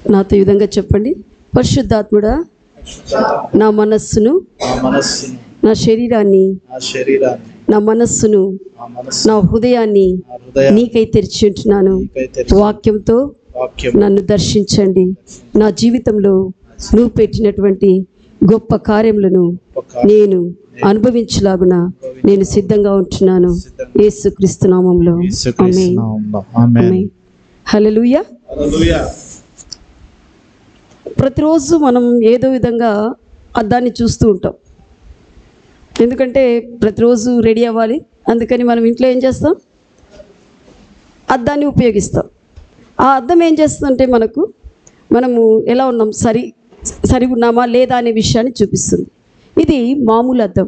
నాతో ఈ విధంగా చెప్పండి పరిశుద్ధాత్ముడా నా మనస్సును నా మనస్సును నా శరీరాన్ని నా శరీరాన్ని నా మనస్సును నా మనస్సు నా హృదయాన్ని నా హృదయాన్ని నీకై తెరిచి ఉంటున్నాను నీకై తెరిచి వాక్యంతో వాక్యం నన్ను దర్శించండి నా జీవితంలో నువ్వు పెట్టినటువంటి గొప్ప కార్యములను నేను అనుభవించలాగున నేను సిద్ధంగా ఉంటున్నాను యేసుక్రీస్తు నామంలో యేసుక్రీస్తు నామములో. ఆమేన్. హల్లెలూయా హల్లెలూయా. ప్రతిరోజు మనం ఏదో విధంగా అద్దాన్ని చూస్తూ ఉంటాం ఎందుకంటే ప్రతిరోజు రెడీ అవ్వాలి అందుకని మనం ఇంట్లో ఏం చేస్తాం అద్దాన్ని ఉపయోగిస్తాం ఆ అద్దం ఏం చేస్తుందంటే మనకు మనము ఎలా ఉన్నాం సరి సరి ఉన్నామా లేదా అనే విషయాన్ని చూపిస్తుంది ఇది మామూలు అద్దం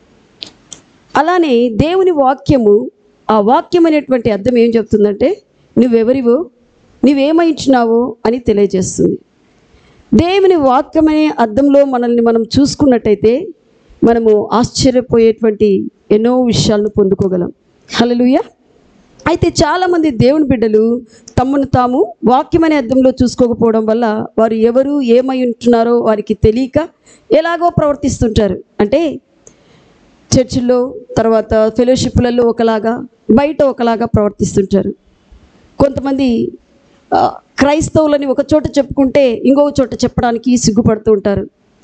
అలానే దేవుని వాక్యము ఆ వాక్యం అనేటువంటి అర్థం ఏం చెప్తుందంటే నువ్వెవరివో నువ్వేమైంచున్నావో అని తెలియజేస్తుంది దేవుని వాక్యం అనే అర్థంలో మనల్ని మనం చూసుకున్నట్టయితే మనము ఆశ్చర్యపోయేటువంటి ఎన్నో విషయాలను పొందుకోగలం హల్లెలూయా అయితే చాలామంది దేవుని బిడ్డలు తమను తాము వాక్యం అనే అర్థంలో చూసుకోకపోవడం వల్ల వారు ఎవరు ఏమై ఉంటున్నారో వారికి తెలియక ఎలాగో ప్రవర్తిస్తుంటారు అంటే చర్చిల్లో తర్వాత ఫెలోషిప్లలో ఒకలాగా బయట ఒకలాగా ప్రవర్తిస్తుంటారు కొంతమంది ఆ, క్రైస్తవులని ఒక చోట చెప్పుకుంటే ఇంకొక చోట చెప్పడానికి సిగ్గుపడుతూ ఉంటారు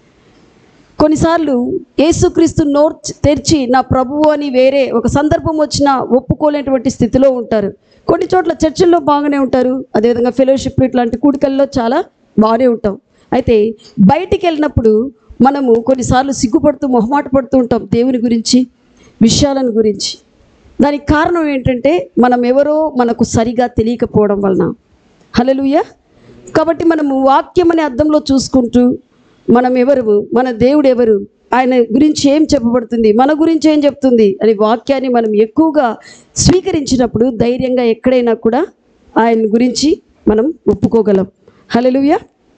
కొన్నిసార్లు యేసుక్రీస్తు నోర్ తెరిచి నా ప్రభువు అని వేరే ఒక సందర్భం వచ్చినా ఒప్పుకోలేనటువంటి స్థితిలో ఉంటారు కొన్ని చోట్ల చర్చిల్లో బాగానే ఉంటారు అదేవిధంగా ఫెలోషిప్ ఇట్లాంటి కూడికల్లో చాలా బాగానే ఉంటాం అయితే బయటికి వెళ్ళినప్పుడు మనము కొన్నిసార్లు సిగ్గుపడుతూ మొహమాట పడుతూ ఉంటాం దేవుని గురించి విషయాలను గురించి దానికి కారణం ఏంటంటే మనం ఎవరో మనకు సరిగా తెలియకపోవడం వలన హల్లెలూయా కాబట్టి మనము వాక్యం అనే అర్థంలో చూసుకుంటూ మనం ఎవరు మన దేవుడు ఎవరు ఆయన గురించి ఏం చెప్పబడుతుంది మన గురించి ఏం చెప్తుంది అని వాక్యాన్ని మనం ఎక్కువగా స్వీకరించినప్పుడు ధైర్యంగా ఎక్కడైనా కూడా ఆయన గురించి మనం ఒప్పుకోగలం హల్లెలూయా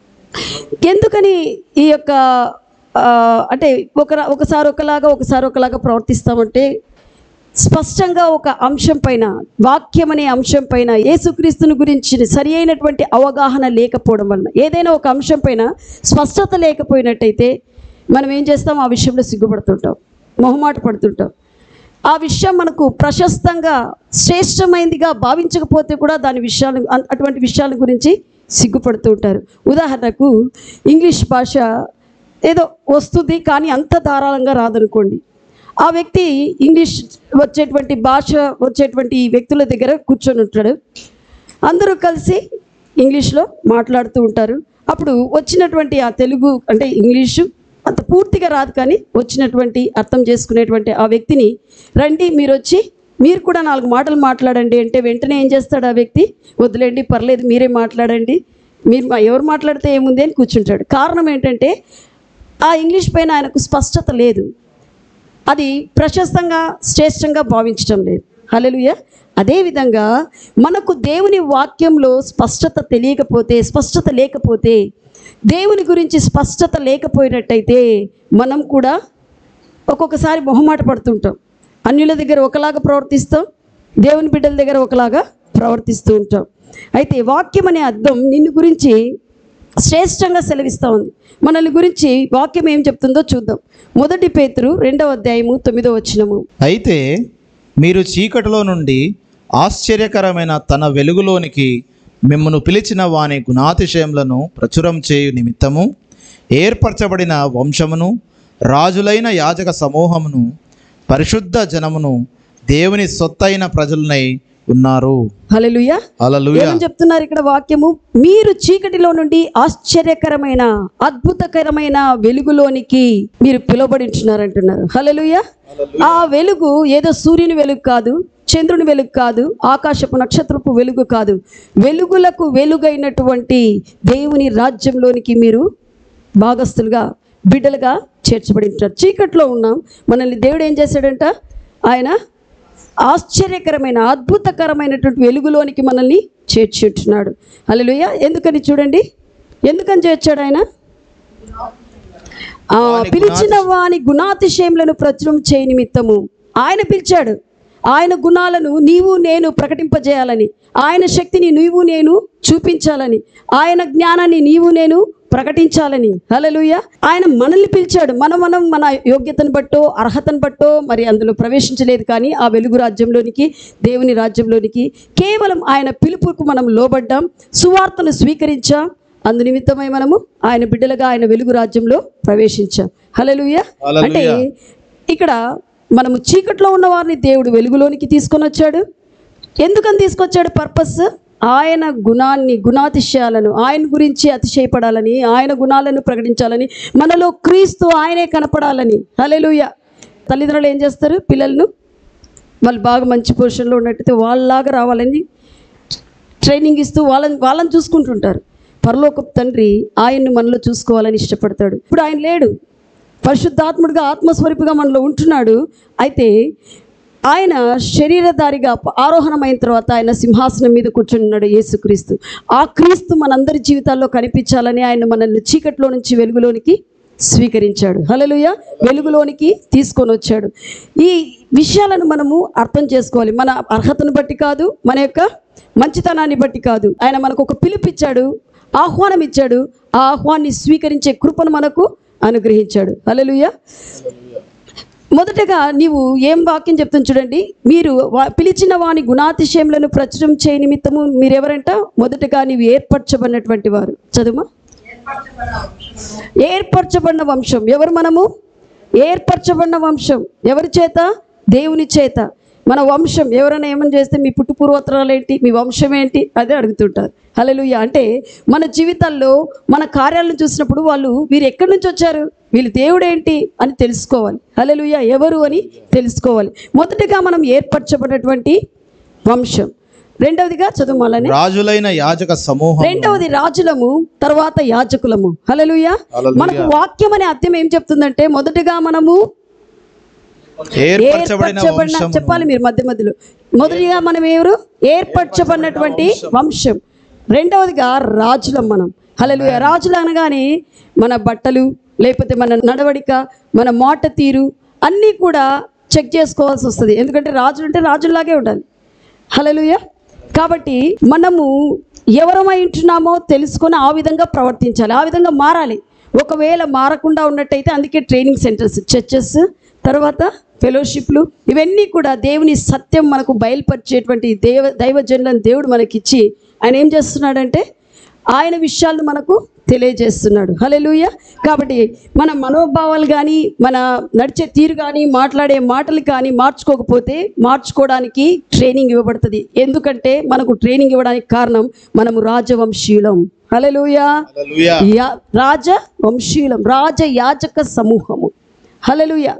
ఎందుకని ఈ యొక్క ఆ, అంటే ఒక ఒకసారి ఒకలాగా ఒకసారి ఒకలాగా ప్రవర్తిస్తామంటే స్పష్టంగా ఒక అంశం పైన వాక్యం అనే అంశం పైన యేసుక్రీస్తుని గురించి సరి అయినటువంటి అవగాహన లేకపోవడం వలన ఏదైనా ఒక అంశం పైన స్పష్టత లేకపోయినట్టయితే మనం ఏం చేస్తాం ఆ విషయంలో సిగ్గుపడుతుంటాం మొహమాట పడుతుంటాం ఆ విషయం మనకు ప్రశస్తంగా శ్రేష్టమైనదిగా భావించకపోతే కూడా దాని విషయాలు అ- అటువంటి విషయాల గురించి సిగ్గుపడుతూ ఉంటారు ఉదాహరణకు ఇంగ్లీష్ భాష ఏదో వస్తుంది కానీ అంత ధారాళంగా రాదనుకోండి ఆ వ్యక్తి ఇంగ్లీష్ వచ్చేటువంటి భాష వచ్చేటువంటి వ్యక్తుల దగ్గర కూర్చొని ఉంటాడు అందరూ కలిసి ఇంగ్లీష్లో మాట్లాడుతూ ఉంటారు అప్పుడు వచ్చినటువంటి ఆ తెలుగు అంటే ఇంగ్లీషు అంత పూర్తిగా రాదు కానీ వచ్చినటువంటి అర్థం చేసుకునేటువంటి ఆ వ్యక్తిని రండి మీరు వచ్చి మీరు కూడా నాలుగు మాటలు మాట్లాడండి అంటే వెంటనే ఏం చేస్తాడు ఆ వ్యక్తి వదిలేండి పర్లేదు మీరే మాట్లాడండి మీరు మా- ఎవరు మాట్లాడితే ఏముంది అని కూర్చుంటాడు కారణం ఏంటంటే ఆ ఇంగ్లీష్ పైన ఆయనకు స్పష్టత లేదు అది ప్రశస్తంగా శ్రేష్టంగా భావించడం లేదు హల్లెలూయ అదేవిధంగా మనకు దేవుని వాక్యంలో స్పష్టత తెలియకపోతే స్పష్టత లేకపోతే దేవుని గురించి స్పష్టత లేకపోయినట్టయితే మనం కూడా ఒక్కొక్కసారి మొహమాట పడుతుంటాం అన్యుల దగ్గర ఒకలాగా ప్రవర్తిస్తాం దేవుని బిడ్డల దగ్గర ఒకలాగా ప్రవర్తిస్తూ ఉంటాం అయితే వాక్యం అనే అర్థం నిన్ను గురించి శ్రేష్టంగా సెలవిస్తూ ఉంది మనల్ని గురించి వాక్యం ఏం చెప్తుందో చూద్దాం మొదటి పేతురు రెండవ అధ్యాయము తొమ్మిదో వచనము అయితే మీరు చీకటిలో నుండి ఆశ్చర్యకరమైన తన వెలుగులోనికి మిమ్మను పిలిచిన వాని గుణాతిశయములను ప్రచురం చేయు నిమిత్తము ఏర్పరచబడిన వంశమును రాజులైన యాజక సమూహమును పరిశుద్ధ జనమును దేవుని సొత్తైన ప్రజలనై ఉన్నారు హల్లెలూయా అలలుయ ఏమని చెప్తున్నారు ఇక్కడ వాక్యము మీరు చీకటిలో నుండి ఆశ్చర్యకరమైన అద్భుతకరమైన వెలుగులోనికి మీరు పిలువబడించున్నారంటున్నారు హల్లెలూయా ఆ వెలుగు ఏదో సూర్యుని వెలుగు కాదు చంద్రుని వెలుగు కాదు ఆకాశపు నక్షత్రపు వెలుగు కాదు వెలుగులకు వెలుగైనటువంటి దేవుని రాజ్యంలోనికి మీరు భాగస్తులుగా బిడ్డలుగా చేర్చబడి ఉంటారు చీకట్లో ఉన్నాం మనల్ని దేవుడు ఏం చేశాడంట ఆయన ఆశ్చర్యకరమైన అద్భుతకరమైనటువంటి వెలుగులోనికి మనల్ని చేర్చుంటున్నాడు హల్లెలూయా ఎందుకని చూడండి ఎందుకని చేర్చాడు ఆయన ఆ, పిలిచిన వాని గుణాతిశయములను ప్రచురం చేయ నిమిత్తము ఆయన పిలిచాడు ఆయన గుణాలను నీవు నేను ప్రకటింపజేయాలని ఆయన శక్తిని నీవు నేను చూపించాలని ఆయన జ్ఞానాన్ని నీవు నేను ప్రకటించాలని హలలుయ ఆయన మనల్ని పిలిచాడు మనం మనం మన యోగ్యతను బట్టో అర్హతను బట్టో మరి అందులో ప్రవేశించలేదు కానీ ఆ వెలుగు రాజ్యంలోనికి దేవుని రాజ్యంలోనికి కేవలం ఆయన పిలుపుకు మనం లోబడ్డాం సువార్తను స్వీకరించాం అందు నిమిత్తమై మనము ఆయన బిడ్డలుగా ఆయన వెలుగు రాజ్యంలో ప్రవేశించాం హలలుయ హల్లెలూయా. అంటే ఇక్కడ మనము చీకట్లో ఉన్న వారిని దేవుడు వెలుగులోనికి తీసుకొని వచ్చాడు ఎందుకని తీసుకొచ్చాడు పర్పస్ ఆయన గుణాన్ని గుణాతిశయాలను ఆయన గురించి అతిశయపడాలని ఆయన గుణాలను ప్రకటించాలని మనలో క్రీస్తు ఆయనే కనపడాలని హల్లెలూయా తల్లిదండ్రులు ఏం చేస్తారు పిల్లలను వాళ్ళు బాగా మంచి పొజిషన్లో ఉన్నట్టయితే వాళ్ళలాగా రావాలని ట్రైనింగ్ ఇస్తూ వాళ్ళని వాళ్ళని చూసుకుంటుంటారు పరలోకపు తండ్రి ఆయన్ని మనలో చూసుకోవాలని ఇష్టపడతాడు ఇప్పుడు ఆయన లేడు పరిశుద్ధాత్ముడిగా ఆత్మస్వరూపిగా మనలో ఉంటున్నాడు అయితే ఆయన శరీరధారిగా ఆరోహణమైన తర్వాత ఆయన సింహాసనం మీద కూర్చున్నాడు యేసుక్రీస్తు ఆ క్రీస్తు మనందరి జీవితాల్లో కనిపించాలని ఆయన మనల్ని చీకట్లో నుంచి వెలుగులోనికి స్వీకరించాడు హల్లెలూయా వెలుగులోనికి తీసుకొని వచ్చాడు ఈ విషయాలను మనము అర్థం చేసుకోవాలి మన అర్హతను బట్టి కాదు మన యొక్క మంచితనాన్ని బట్టి కాదు ఆయన మనకు ఒక పిలుపిచ్చాడు ఆహ్వానం ఇచ్చాడు ఆ ఆహ్వాన్ని స్వీకరించే కృపను మనకు అనుగ్రహించాడు హల్లెలూయా మొదటగా నీవు ఏం వాక్యం చెప్తుంది చూడండి మీరు వా- పిలిచిన వాని గుణాతిశయములను ప్రచురం చేయ నిమిత్తము మీరెవరంట మొదటగా నీవు ఏర్పరచబడినటువంటి వారు చదువుమా ఏర్పరచబడిన వంశం ఎవరు మనము ఏర్పరచబడిన వంశం ఎవరి చేత దేవుని చేత మన వంశం ఎవరైనా ఏమని చేస్తే మీ పుట్టు పూర్వోత్తరాలు ఏంటి మీ వంశం ఏంటి అదే అడుగుతుంటారు హల్లెలూయా అంటే మన జీవితాల్లో మన కార్యాలను చూసినప్పుడు వాళ్ళు వీరు ఎక్కడి నుంచి వచ్చారు వీళ్ళు దేవుడు ఏంటి అని తెలుసుకోవాలి హల్లెలూయా ఎవరు అని తెలుసుకోవాలి మొదటగా మనం ఏర్పరచబడినటువంటి వంశం రెండవదిగా చదువుమాలని రాజులైన యాజక సమూహం రెండవది రాజులము తర్వాత యాజకులము హల్లెలూయా హల్లెలూయా. మనకు వాక్యం అనే అర్థం ఏం చెప్తుందంటే మొదటగా మనము ఏర్పరచబడిన ఏర్పరచబడిన వంశము చెప్పాలి మీరు మధ్య మధ్యలో మొదటిగా మనం ఎవరు ఏర్పరచబడినటువంటి వంశం రెండవదిగా రాజులం మనం హల్లెలూయా రాజులు అనగానే మన బట్టలు లేకపోతే మన నడవడిక మన మాట తీరు అన్నీ కూడా చెక్ చేసుకోవాల్సి వస్తుంది ఎందుకంటే రాజులు అంటే రాజుల్లాగే ఉండాలి హల్లెలూయా కాబట్టి మనము ఎవరమై ఉంటున్నామో తెలుసుకొని ఆ విధంగా ప్రవర్తించాలి ఆ విధంగా మారాలి ఒకవేళ మారకుండా ఉన్నట్టయితే అందుకే ట్రైనింగ్ సెంటర్స్ చర్చెస్ తర్వాత ఫెలోషిప్లు ఇవన్నీ కూడా దేవుని సత్యం మనకు బయలుపరిచేటువంటి దేవ దైవజనులను దేవుడు మనకిచ్చి ఆయన ఏం చేస్తున్నాడంటే ఆయన విషయాలను మనకు తెలియజేస్తున్నాడు హల్లెలూయా కాబట్టి మన మనోభావాలు కానీ మన నడిచే తీరు కానీ మాట్లాడే మాటలు కానీ మార్చుకోకపోతే మార్చుకోవడానికి ట్రైనింగ్ ఇవ్వబడుతుంది ఎందుకంటే మనకు ట్రైనింగ్ ఇవ్వడానికి కారణం మనము రాజవంశీయులం హల్లెలూయా హల్లెలూయా. యా రాజ వంశీయులం రాజ యాజక సమూహము హల్లెలూయా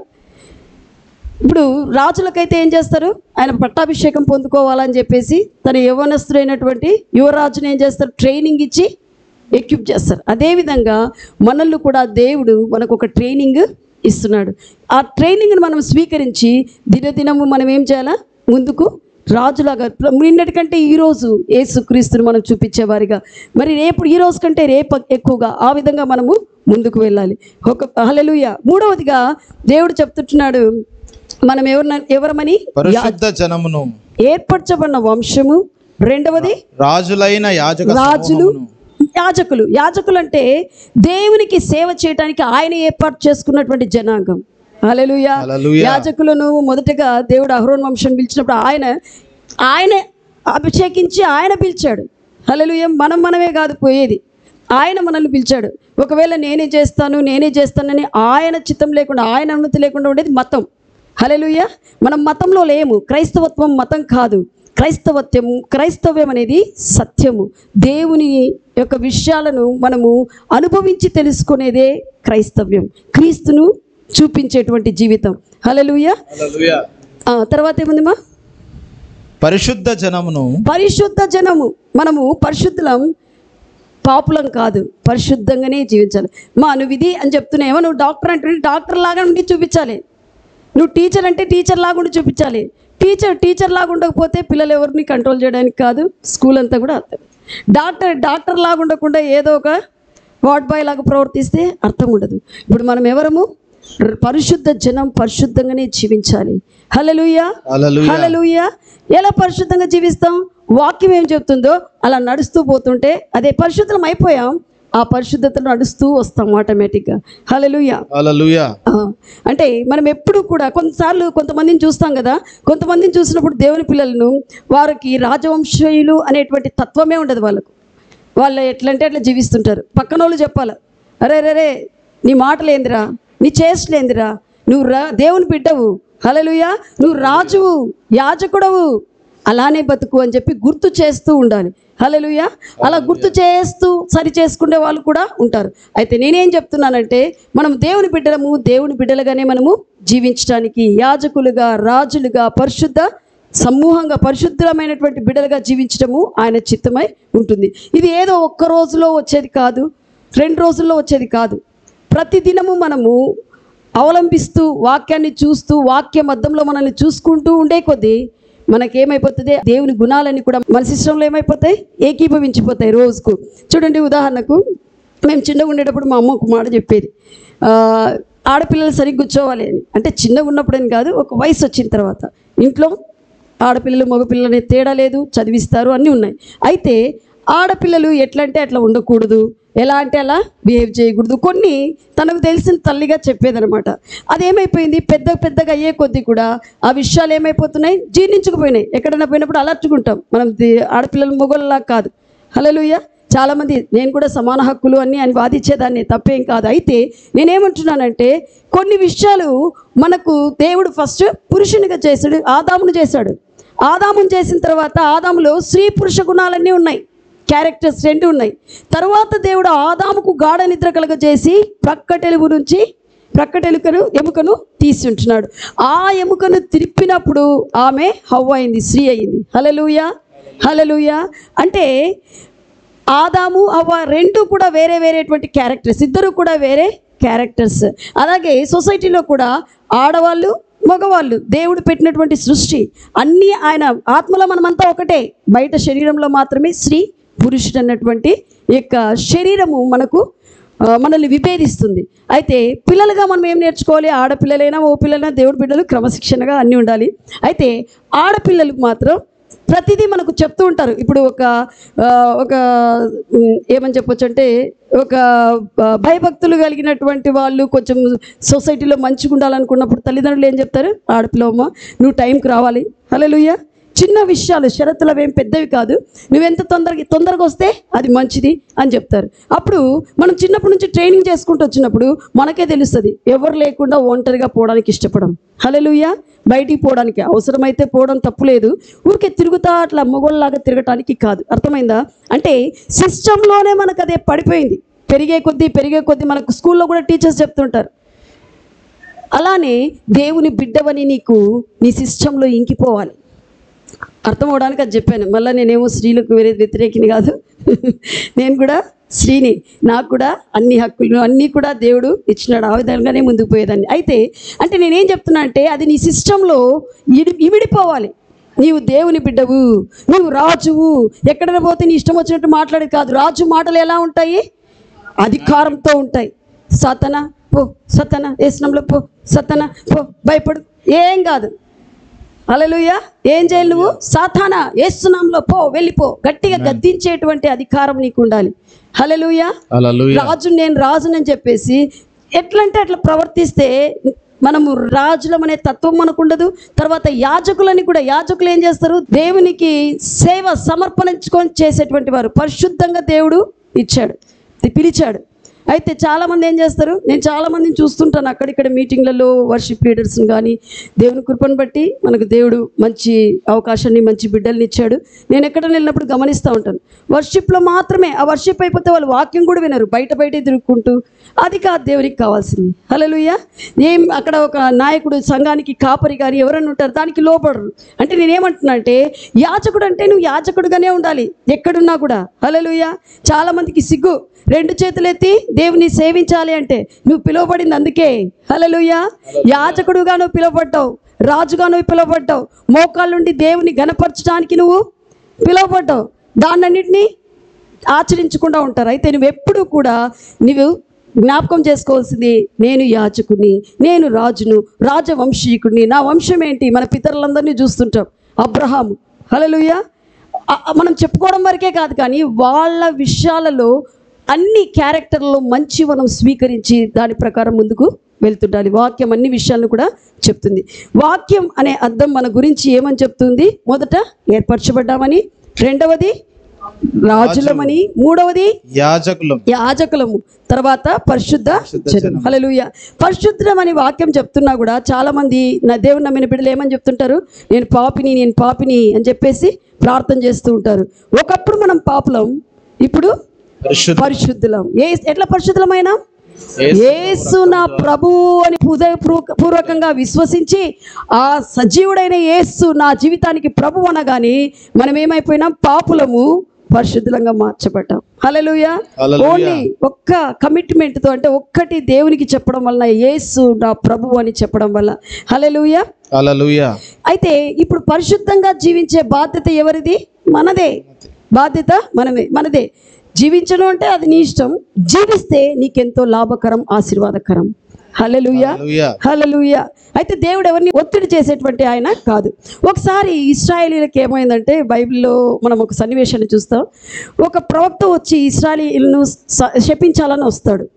ఇప్పుడు రాజులకైతే ఏం చేస్తారు ఆయన పట్టాభిషేకం పొందుకోవాలని చెప్పేసి తన యవనస్తుడైనటువంటి యువరాజుని ఏం చేస్తారు ట్రైనింగ్ ఇచ్చి ఎక్విప్ చేస్తారు అదేవిధంగా మనల్ని కూడా దేవుడు మనకు ఒక ట్రైనింగ్ ఇస్తున్నాడు ఆ ట్రైనింగ్ని మనం స్వీకరించి దినదినము మనం ఏం చేయాలా ముందుకు రాజులాగా నిన్నటికంటే ఈరోజు యేసుక్రీస్తుని మనం చూపించేవారిగా మరి రేపు ఈ రోజు కంటే రేపు ఎక్కువగా ఆ విధంగా మనము ముందుకు వెళ్ళాలి ఒక హల్లెలూయా మూడవదిగా దేవుడు చెప్తుంటున్నాడు మనం ఎవరు ఎవరమని పరిశుద్ధ జనమును ఏర్పరచబడిన వంశము రెండవది రాజులైన యాజక రాజులు సమూహమును యాజకులు యాజకులు అంటే దేవునికి సేవ చేయడానికి ఆయన ఏర్పాటు చేసుకున్నటువంటి జనాంగం హల్లెలూయా హల్లెలూయా. యాజకులను మొదటగా దేవుడు అహరోన్ వంశం పిలిచినప్పుడు ఆయన ఆయన అభిషేకించి ఆయన పిలిచాడు హల్లెలూయా మనం మనమే కాదు పోయేది ఆయన మనల్ని పిలిచాడు ఒకవేళ నేనే చేస్తాను నేనే చేస్తానని ఆయన చిత్తం లేకుండా ఆయన అనుమతి లేకుండా ఉండేది మతం హల్లెలూయా మనం మతంలో లేము క్రైస్తవత్వం మతం కాదు క్రైస్తవత్వము క్రైస్తవ్యం అనేది సత్యము దేవుని యొక్క విషయాలను మనము అనుభవించి తెలుసుకునేదే క్రైస్తవ్యం క్రీస్తును చూపించేటువంటి జీవితం హల్లెలూయా హల్లెలూయా. ఆ, తర్వాత ఏముందిమా పరిశుద్ధ జనమును పరిశుద్ధ జనము మనము పరిశుద్ధులం పాపులం కాదు పరిశుద్ధంగానే జీవించాలి మా నువ్వు ఇది అని చెప్తున్నాయేమో నువ్వు డాక్టర్ అంటే డాక్టర్ లాగా ఉండి చూపించాలి నువ్వు టీచర్ అంటే టీచర్ లాగా ఉండి చూపించాలి టీచర్ టీచర్ లాగా ఉండకపోతే పిల్లలు ఎవరిని కంట్రోల్ చేయడానికి కాదు స్కూల్ అంతా కూడా అర్థం డాక్టర్ డాక్టర్ లాగా ఉండకుండా ఏదో ఒక వార్డ్ బాయ్ లాగా ప్రవర్తిస్తే అర్థం ఉండదు ఇప్పుడు మనం ఎవరము పరిశుద్ధ జనం పరిశుద్ధంగానే జీవించాలి హల్లెలూయా హల్లెలూయా హల్లెలూయా ఎలా పరిశుద్ధంగా జీవిస్తాం వాక్యం ఏం చెప్తుందో అలా నడుస్తూ పోతుంటే అదే పరిశుద్ధం అయిపోయాం ఆ పరిశుద్ధతలో నడుస్తూ వస్తాం ఆటోమేటిక్గా హల్లెలూయా హల్లెలూయా ఆ, అంటే మనం ఎప్పుడు కూడా కొన్నిసార్లు కొంతమందిని చూస్తాం కదా కొంతమందిని చూసినప్పుడు దేవుని పిల్లలను వారికి రాజవంశీయులు అనేటువంటి తత్వమే ఉండదు వాళ్ళకు వాళ్ళు ఎట్లంటే అట్లా జీవిస్తుంటారు పక్కన వాళ్ళు చెప్పాలి అరే రే రే నీ మాటలేందిరా నీ చేష్టలేందిరా నువ్వు రా దేవుని బిడ్డవు హలలుయా నువ్వు రాజువు యాజకుడవు అలానే బతుకు అని చెప్పి గుర్తు చేస్తూ ఉండాలి హలలుయా అలా గుర్తు చేస్తూ సరి చేసుకునే వాళ్ళు కూడా ఉంటారు అయితే నేనేం చెప్తున్నానంటే మనం దేవుని బిడ్డలము దేవుని బిడ్డలుగానే మనము జీవించడానికి యాజకులుగా రాజులుగా పరిశుద్ధ సమూహంగా పరిశుద్ధమైనటువంటి బిడ్డలుగా జీవించడము ఆయన చిత్తమై ఉంటుంది ఇది ఏదో ఒక్క రోజులో వచ్చేది కాదు రెండు రోజుల్లో వచ్చేది కాదు ప్రతిదినము మనము అవలంబిస్తూ వాక్యాన్ని చూస్తూ వాక్య మధ్యంలో మనల్ని చూసుకుంటూ ఉండే కొద్దీ మనకేమైపోతుంది దేవుని గుణాలన్నీ కూడా మన సిస్టంలో ఏమైపోతాయి ఏకీభవించిపోతాయి రోజుకు చూడండి ఉదాహరణకు మేము చిన్నగా ఉండేటప్పుడు మా అమ్మ ఒక మాట చెప్పేది ఆ, ఆడపిల్లలు సరిగ్గా కూర్చోవాలి అని అంటే చిన్నగా ఉన్నప్పుడని కాదు ఒక వయసు వచ్చిన తర్వాత ఇంట్లో ఆడపిల్లలు మగపిల్లలు అనే తేడా లేదు చదివిస్తారు అన్నీ ఉన్నాయి అయితే ఆడపిల్లలు ఎట్లా అంటే అట్లా ఉండకూడదు ఎలా అంటే అలా బిహేవ్ చేయకూడదు కొన్ని తనకు తెలిసిన తల్లిగా చెప్పేదనమాట అదేమైపోయింది పెద్ద పెద్దగా అయ్యే కొద్దీ కూడా ఆ విషయాలు ఏమైపోతున్నాయి జీర్ణించుకుపోయినాయి ఎక్కడైనా పోయినప్పుడు అలర్చుకుంటాం మనం ది- ఆడపిల్లలు మొగోళ్ళలా కాదు హలోలుయ్య చాలామంది నేను కూడా సమాన హక్కులు అన్నీ అని వాదించేదాన్ని తప్పేం కాదు అయితే నేనేమంటున్నానంటే కొన్ని విషయాలు మనకు దేవుడు ఫస్ట్ పురుషునిగా చేశాడు ఆదామును చేశాడు ఆదామును చేసిన తర్వాత ఆదాములో స్త్రీ పురుష గుణాలన్నీ ఉన్నాయి క్యారెక్టర్స్ రెండు ఉన్నాయి తర్వాత దేవుడు ఆదాముకు గాఢ నిద్ర కలగజేసి ప్రక్కటెలుగు నుంచి ప్రక్కటెలుకను ఎముకను తీసి ఉంటున్నాడు ఆ ఎముకను తిరిపినప్పుడు ఆమె హవ్వ అయింది స్త్రీ అయింది హలలుయా హలలుయా అంటే ఆదాము అవ్వ రెండు కూడా వేరే వేరేటువంటి క్యారెక్టర్స్ ఇద్దరు కూడా వేరే క్యారెక్టర్స్ అలాగే సొసైటీలో కూడా ఆడవాళ్ళు మగవాళ్ళు దేవుడు పెట్టినటువంటి సృష్టి అన్నీ ఆయన ఆత్మలో మనమంతా ఒకటే బయట శరీరంలో మాత్రమే స్త్రీ పురుషుడు అన్నటువంటి ఈ యొక్క శరీరము మనకు ఆ, మనల్ని విభేదిస్తుంది అయితే పిల్లలుగా మనం ఏం నేర్చుకోవాలి ఆడపిల్లలైనా ఓ పిల్లలైనా దేవుడి బిడ్డలు క్రమశిక్షణగా అన్నీ ఉండాలి అయితే ఆడపిల్లలకు మాత్రం ప్రతిదీ మనకు చెప్తూ ఉంటారు ఇప్పుడు ఒక ఆ, ఒక ఉమ్, ఏమని చెప్పొచ్చు అంటే ఒక ఆ, భయభక్తులు కలిగినటువంటి వాళ్ళు కొంచెం సొసైటీలో మంచిగా ఉండాలనుకున్నప్పుడు తల్లిదండ్రులు ఏం చెప్తారు ఆడపిల్లమ్మ నువ్వు టైంకి రావాలి హల్లెలూయా చిన్న విషయాలు షరతులు అవేం పెద్దవి కాదు నువ్వెంత తొందరగా తొందరగా వస్తే అది మంచిది అని చెప్తారు అప్పుడు మనం చిన్నప్పటి నుంచి ట్రైనింగ్ చేసుకుంటూ వచ్చినప్పుడు మనకే తెలుస్తుంది ఎవరు లేకుండా ఒంటరిగా పోవడానికి ఇష్టపడం హలలుయ బయటికి పోవడానికి అవసరమైతే పోవడం తప్పులేదు ఊరికే తిరుగుతా అట్లా మొగోళ్ళలాగా తిరగటానికి కాదు అర్థమైందా అంటే సిస్టంలోనే మనకు అదే పడిపోయింది పెరిగే కొద్దీ పెరిగే కొద్దీ మనకు స్కూల్లో కూడా టీచర్స్ చెప్తుంటారు అలానే దేవుని బిడ్డవని నీకు నీ సిస్టంలో ఇంకిపోవాలి అర్థం అవడానికి అది చెప్పాను మళ్ళీ నేనేమో స్త్రీలకు వేరే వ్యతిరేకిని కాదు నేను కూడా స్త్రీని నాకు కూడా అన్ని హక్కులు అన్నీ కూడా దేవుడు ఇచ్చినాడు ఆ విధంగానే ముందుకు పోయేదాన్ని అయితే అంటే నేనేం చెప్తున్నా అంటే అది నీ సిస్టంలో ఇడి ఇమిడిపోవాలి నీవు దేవుని బిడ్డవు నువ్వు రాజువు ఎక్కడైనా పోతే నీ ఇష్టం వచ్చినట్టు మాట్లాడేది కాదు రాజు మాటలు ఎలా ఉంటాయి అధికారంతో ఉంటాయి సతన పో సతన వేసినంలో పో సతన పో భయపడు ఏం కాదు అలలుయ ఏం చేయాలి నువ్వు సాతానా ఏస్తున్నాంలో పో వెళ్ళిపో గట్టిగా గద్దించేటువంటి అధికారం నీకు ఉండాలి హలలుయ హల్లెలూయా రాజు నేను రాజునని చెప్పేసి ఎట్లంటే అట్లా ప్రవర్తిస్తే మనము రాజులం అనే తత్వం మనకు ఉండదు తర్వాత యాజకులని కూడా యాజకులు ఏం చేస్తారు దేవునికి సేవ సమర్పణించుకొని చేసేటువంటి వారు పరిశుద్ధంగా దేవుడు ఇచ్చాడు పిలిచాడు అయితే చాలామంది ఏం చేస్తారు నేను చాలామందిని చూస్తుంటాను అక్కడిక్కడ మీటింగ్లలో వర్షిప్ లీడర్స్ని కానీ దేవుని కృపను బట్టి మనకు దేవుడు మంచి అవకాశాన్ని మంచి బిడ్డల్ని ఇచ్చాడు నేను ఎక్కడ వెళ్ళినప్పుడు గమనిస్తూ ఉంటాను వర్షిప్లో మాత్రమే ఆ వర్షిప్ అయిపోతే వాళ్ళు వాక్యం కూడా వినరు బయట బయటే తిరుగుకుంటూ అది కాదు దేవునికి కావాల్సింది హలోయ ఏం అక్కడ ఒక నాయకుడు సంఘానికి కాపరి కానీ ఎవరైనా ఉంటారు దానికి లోపడరు అంటే నేనేమంటున్నా అంటే యాచకుడు అంటే నువ్వు యాచకుడుగానే ఉండాలి ఎక్కడున్నా కూడా హలోయ చాలామందికి సిగ్గు రెండు చేతులు ఎత్తి దేవుని సేవించాలి అంటే నువ్వు పిలువబడింది అందుకే హలలుయ యాజకుడుగా నువ్వు పిలువబడ్డావు రాజుగా నువ్వు పిలువబడ్డావు మోకాళ్ళుండి దేవుని గనపరచడానికి నువ్వు పిలువబడ్డావు దాన్నన్నింటినీ ఆచరించకుండా ఉంటారు అయితే నువ్వు ఎప్పుడు కూడా నువ్వు జ్ఞాపకం చేసుకోవాల్సింది నేను యాచకుని నేను రాజును రాజవంశీకుడిని నా వంశం ఏంటి మన పితరులందరినీ చూస్తుంటాం అబ్రహాము హలలుయ మనం చెప్పుకోవడం వరకే కాదు కానీ వాళ్ళ విషయాలలో అన్ని క్యారెక్టర్లో మంచి మనం స్వీకరించి దాని ప్రకారం ముందుకు వెళ్తుండాలి వాక్యం అన్ని విషయాలను కూడా చెప్తుంది వాక్యం అనే అర్థం మన గురించి ఏమని చెప్తుంది మొదట ఏర్పరచబడ్డామని రెండవది రాజులమని మూడవది యాజకులం యాజకులము తర్వాత పరిశుద్ధ పరిశుద్ధ జనం జనం. హల్లెలూయా పరిశుద్ధం అని వాక్యం చెప్తున్నా కూడా చాలా మంది నా దేవుని నమ్మిన బిడ్డలు ఏమని చెప్తుంటారు నేను పాపిని నేను పాపిని అని చెప్పేసి ప్రార్థన చేస్తూ ఉంటారు ఒకప్పుడు మనం పాపులం ఇప్పుడు పరిశుద్ధ పరిశుద్ధులం ఏ ఎట్లా పరిశుద్ధులమైనా యేసు యేసు నా ప్రభువు అని హృదయపూర్వక- పూర్వకంగా విశ్వసించి ఆ సజీవుడైన యేసు నా జీవితానికి ప్రభు అనగానే మనం ఏమైపోయినాం పాపులము పరిశుద్ధులంగా మార్చబడ్డాం హల్లెలూయా హల్లెలూయా. ఓన్లీ ఒక్క కమిట్మెంట్ తో అంటే ఒక్కటి దేవునికి చెప్పడం వలన యేసు నా ప్రభువు అని చెప్పడం వల్ల హల్లెలూయా హల్లెలూయా అయితే ఇప్పుడు పరిశుద్ధంగా జీవించే బాధ్యత ఎవరిది మనదే బాధ్యత మనమే మనదే జీవించడం అంటే అది నీ ఇష్టం జీవిస్తే నీకెంతో లాభకరం ఆశీర్వాదకరం హల్లెలూయా హల్లెలూయా హల్లెలూయా అయితే దేవుడు ఎవరిని ఒత్తిడి చేసేటువంటి ఆయన కాదు ఒకసారి ఇస్రాయేలీలకు ఏమైందంటే బైబిల్లో మనం ఒక సన్నివేశాన్ని చూస్తాం ఒక ప్రవక్త వచ్చి ఇస్రాయేలీలను స- శపించాలని వస్తాడు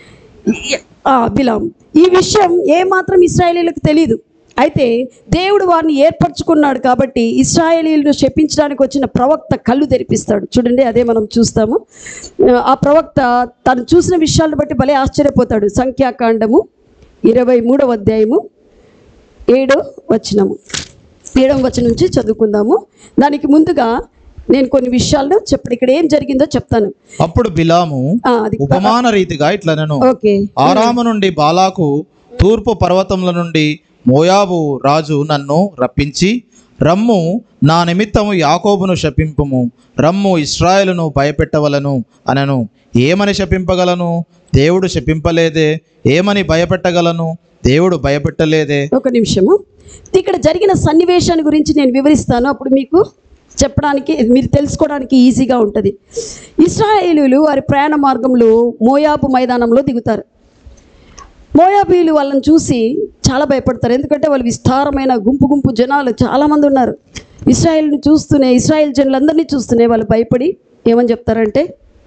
ఆ, బిలాం ఈ విషయం ఏమాత్రం ఇస్రాయేలీలకు తెలియదు అయితే దేవుడు వారిని ఏర్పరచుకున్నాడు కాబట్టి ఇస్రాయేలీలను శపించడానికి వచ్చిన ప్రవక్త కళ్ళు తెరిపిస్తాడు చూడండి అదే మనం చూస్తాము ఆ ప్రవక్త తను చూసిన విషయాలను బట్టి భలే ఆశ్చర్యపోతాడు సంఖ్యాకాండము ఇరవై మూడవ అధ్యాయము ఏడో వచనము ఏడవ వచనం నుంచి చదువుకుందాము దానికి ముందుగా నేను కొన్ని విషయాలను చెప్పడు ఇక్కడ ఏం జరిగిందో చెప్తాను అప్పుడు బిలాము ఆ, అది ఉపమాన రీతిగా ఇట్లనెను ఓకే ఆరాము నుండి బాలాకు తూర్పు పర్వతముల నుండి మోయాబు రాజు నన్ను రప్పించి రమ్ము నా నిమిత్తము యాకోబును శపింపుము రమ్ము ఇస్రాయేలును భయపెట్టవలను అనను ఏమని శపింపగలను దేవుడు శపింపలేదే ఏమని భయపెట్టగలను దేవుడు భయపెట్టలేదే ఒక నిమిషము ఇక్కడ జరిగిన సన్నివేశాన్ని గురించి నేను వివరిస్తాను అప్పుడు మీకు చెప్పడానికి మీరు తెలుసుకోవడానికి ఈజీగా ఉంటుంది ఇస్రాయేలీలు వారి ప్రయాణ మార్గంలో మోయాబు మైదానంలో దిగుతారు మోయాబీలు వాళ్ళని చూసి చాలా భయపడతారు ఎందుకంటే వాళ్ళు విస్తారమైన గుంపు గుంపు జనాలు చాలామంది ఉన్నారు ఇస్రాయేల్ని చూస్తూనే ఇస్రాయేల్ జనులందరినీ చూస్తూనే వాళ్ళు భయపడి ఏమని చెప్తారంటే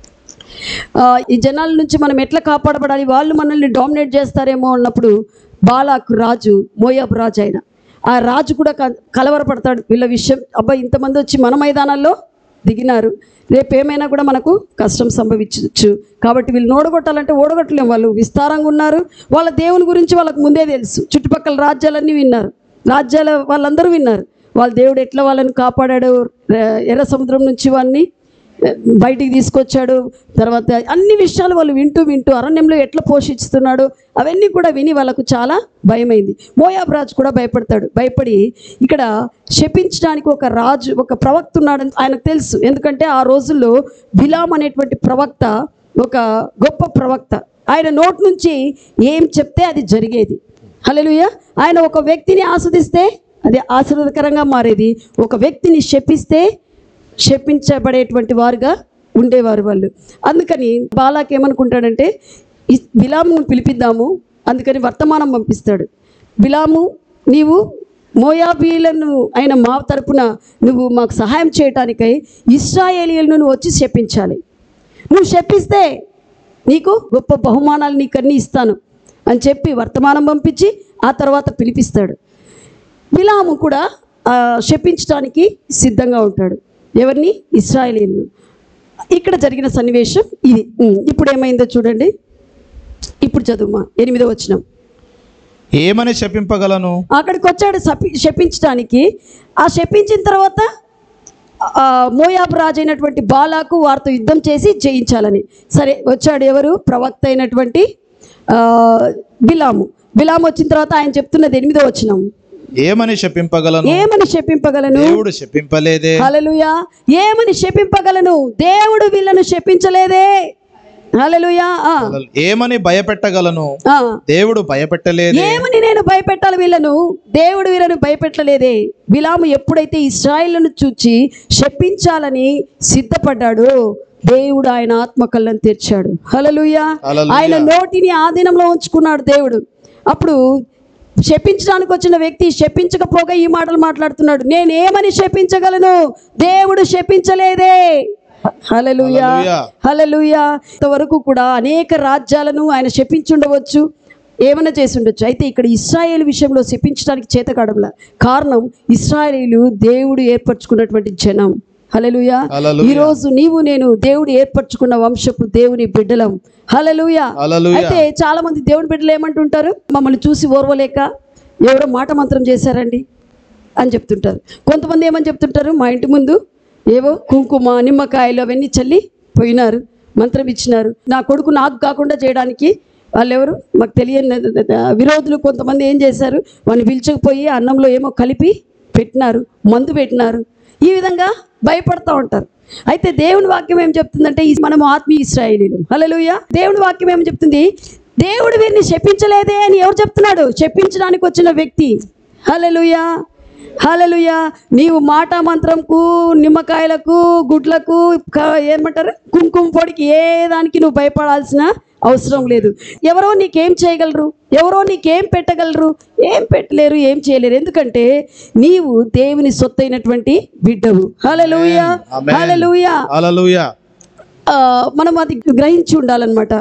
ఆ, ఈ జనాల నుంచి మనం ఎట్లా కాపాడబడాలి వాళ్ళు మనల్ని డామినేట్ చేస్తారేమో అన్నప్పుడు బాలాకు రాజు మోయాబు రాజు ఆయన ఆ రాజు కూడా క- కలవరపడతాడు వీళ్ళ విషయం అబ్బా ఇంతమంది వచ్చి మన మైదానాల్లో దిగినారు రేపు ఏమైనా కూడా మనకు కష్టం సంభవించవచ్చు కాబట్టి వీళ్ళు ఓడగొట్టాలంటే ఓడగొట్టలేం వాళ్ళు విస్తారంగా ఉన్నారు వాళ్ళ దేవుని గురించి వాళ్ళకు ముందే తెలుసు చుట్టుపక్కల రాజ్యాలన్నీ విన్నారు రాజ్యాల వాళ్ళందరూ విన్నారు వాళ్ళ దేవుడు ఎట్లా వాళ్ళని కాపాడాడు ఎ- ఎర్ర సముద్రం నుంచి వాడిని బయటికి తీసుకొచ్చాడు తర్వాత అన్ని విషయాలు వాళ్ళు వింటూ వింటూ అరణ్యంలో ఎట్లా పోషిస్తున్నాడు అవన్నీ కూడా విని వాళ్ళకు చాలా భయమైంది మోయాబ్ రాజు కూడా భయపడతాడు భయపడి ఇక్కడ శపించడానికి ఒక రాజు ఒక ప్రవక్త ఉన్నాడని ఆయనకు తెలుసు ఎందుకంటే ఆ రోజుల్లో బిలాం అనేటువంటి ప్రవక్త ఒక గొప్ప ప్రవక్త ఆయన నోటి నుంచి ఏం చెప్తే అది జరిగేది హల్లెలూయా ఆయన ఒక వ్యక్తిని ఆస్వాదిస్తే అది ఆశీర్వాదకరంగా మారేది ఒక వ్యక్తిని శపిస్తే శపించబడేటువంటి వారుగా ఉండేవారు వాళ్ళు అందుకని బాలాకి ఏమనుకుంటాడంటే ఈ బిలామును పిలిపిద్దాము అందుకని వర్తమానం పంపిస్తాడు బిలాము నీవు మోయాబీలను అయిన మా తరపున నువ్వు మాకు సహాయం చేయటానికై ఇస్రాయేలీలను నువ్వు వచ్చి శపించాలి నువ్వు శపిస్తే నీకు గొప్ప బహుమానాలు నీకన్నీ ఇస్తాను అని చెప్పి వర్తమానం పంపించి ఆ తర్వాత పిలిపిస్తాడు బిలాము కూడా ఆ, శపించడానికి సిద్ధంగా ఉంటాడు ఎవరిని ఇస్రాయేలీలను ఇక్కడ జరిగిన సన్నివేశం ఇది ఉమ్, ఇప్పుడు ఏమైందో చూడండి ఇప్పుడు చదువుమా ఎనిమిదో వచ్చినాం ఏమని శపింపగలను అక్కడికి వచ్చాడు శపి శపించడానికి ఆ శపించిన తర్వాత ఆ, మోయాబు రాజు అయినటువంటి బాలాకు వారితో యుద్ధం చేసి జయించాలని సరే వచ్చాడు ఎవరు ప్రవక్త అయినటువంటి ఆ, బిలాము బిలాము వచ్చిన తర్వాత ఆయన చెప్తున్నది ఎనిమిదో వచ్చినాం ఏమని శపింపగలను ఏమని శపింపగలను దేవుడు శపింపలేదే హల్లెలూయా ఏమని శపింపగలను దేవుడు వీళ్ళను శపించలేదే హల్లెలూయా ఆ, ఏమని భయపెట్టగలను ఆ. దేవుడు భయపెట్టలేదే ఏమని నేను భయపెట్టాలి వీళ్ళను దేవుడు వీళ్ళను భయపెట్టలేదే బిలాము ఎప్పుడైతే ఇస్రాయిల్ను చూచి శపించాలని సిద్ధపడ్డాడో దేవుడు ఆయన ఆత్మ కళ్ళను తెరిచాడు హల్లెలూయా హల్లెలూయా. ఆయన నోటిని ఆధీనంలో ఉంచుకున్నాడు దేవుడు అప్పుడు శపించడానికి వచ్చిన వ్యక్తి శపించకపోగా ఈ మాటలు మాట్లాడుతున్నాడు నేనేమని శపించగలను దేవుడు శపించలేదే హలలుయా హల్లెలూయా. హలలుయా ఇంతవరకు కూడా అనేక రాజ్యాలను ఆయన శపించుండవచ్చు ఏమైనా చేసి ఉండొచ్చు అయితే ఇక్కడ ఇస్రాయేల్ విషయంలో శపించడానికి చేత కావడంలా కారణం ఇస్రాయేలీలు దేవుడు ఏర్పరచుకున్నటువంటి జనం హలలుయా హల్లెలూయా. ఈ రోజు నీవు నేను దేవుడు ఏర్పరచుకున్న వంశపు దేవుని బిడ్డలం హలలుయా హల్లెలూయా. అయితే చాలా మంది దేవుని బిడ్డలు ఏమంటుంటారు మమ్మల్ని చూసి ఓర్వలేక ఎవరో మాట మంత్రం చేశారండి అని చెప్తుంటారు కొంతమంది ఏమని చెప్తుంటారు మా ఇంటి ముందు ఏవో కుంకుమ నిమ్మకాయలు అవన్నీ చల్లి పోయినారు మంత్రం ఇచ్చినారు నా కొడుకు నాకు కాకుండా చేయడానికి వాళ్ళు ఎవరు మాకు తెలియని విరోధులు కొంతమంది ఏం చేశారు వాడిని పిలిచకపోయి అన్నంలో ఏమో కలిపి పెట్టినారు మందు పెట్టినారు ఈ విధంగా భయపడతా ఉంటారు అయితే దేవుని వాక్యం ఏం చెప్తుందంటే ఈ మనము ఆత్మీయ ఇస్రాయేలీలు హల్లెలూయా దేవుని వాక్యం ఏం చెప్తుంది దేవుడు వీరిని శపించలేదే అని ఎవరు చెప్తున్నాడు శపించడానికి వచ్చిన వ్యక్తి హల్లెలూయా హల్లెలూయా నీవు మాట మంత్రంకు నిమ్మకాయలకు గుడ్లకు క- ఏమంటారు కుంకుమ పొడికి ఏ దానికి నువ్వు భయపడాల్సిన అవసరం లేదు ఎవరో నీకేం చేయగలరు ఎవరో నీకేం పెట్టగలరు ఏం పెట్టలేరు ఏం చేయలేరు ఎందుకంటే నీవు దేవుని సొత్తైనటువంటి బిడ్డవు హల్లెలూయా ఆమేన్. హల్లెలూయా హల్లెలూయా ఆ, మనం అది గ్రహించి ఉండాలన్నమాట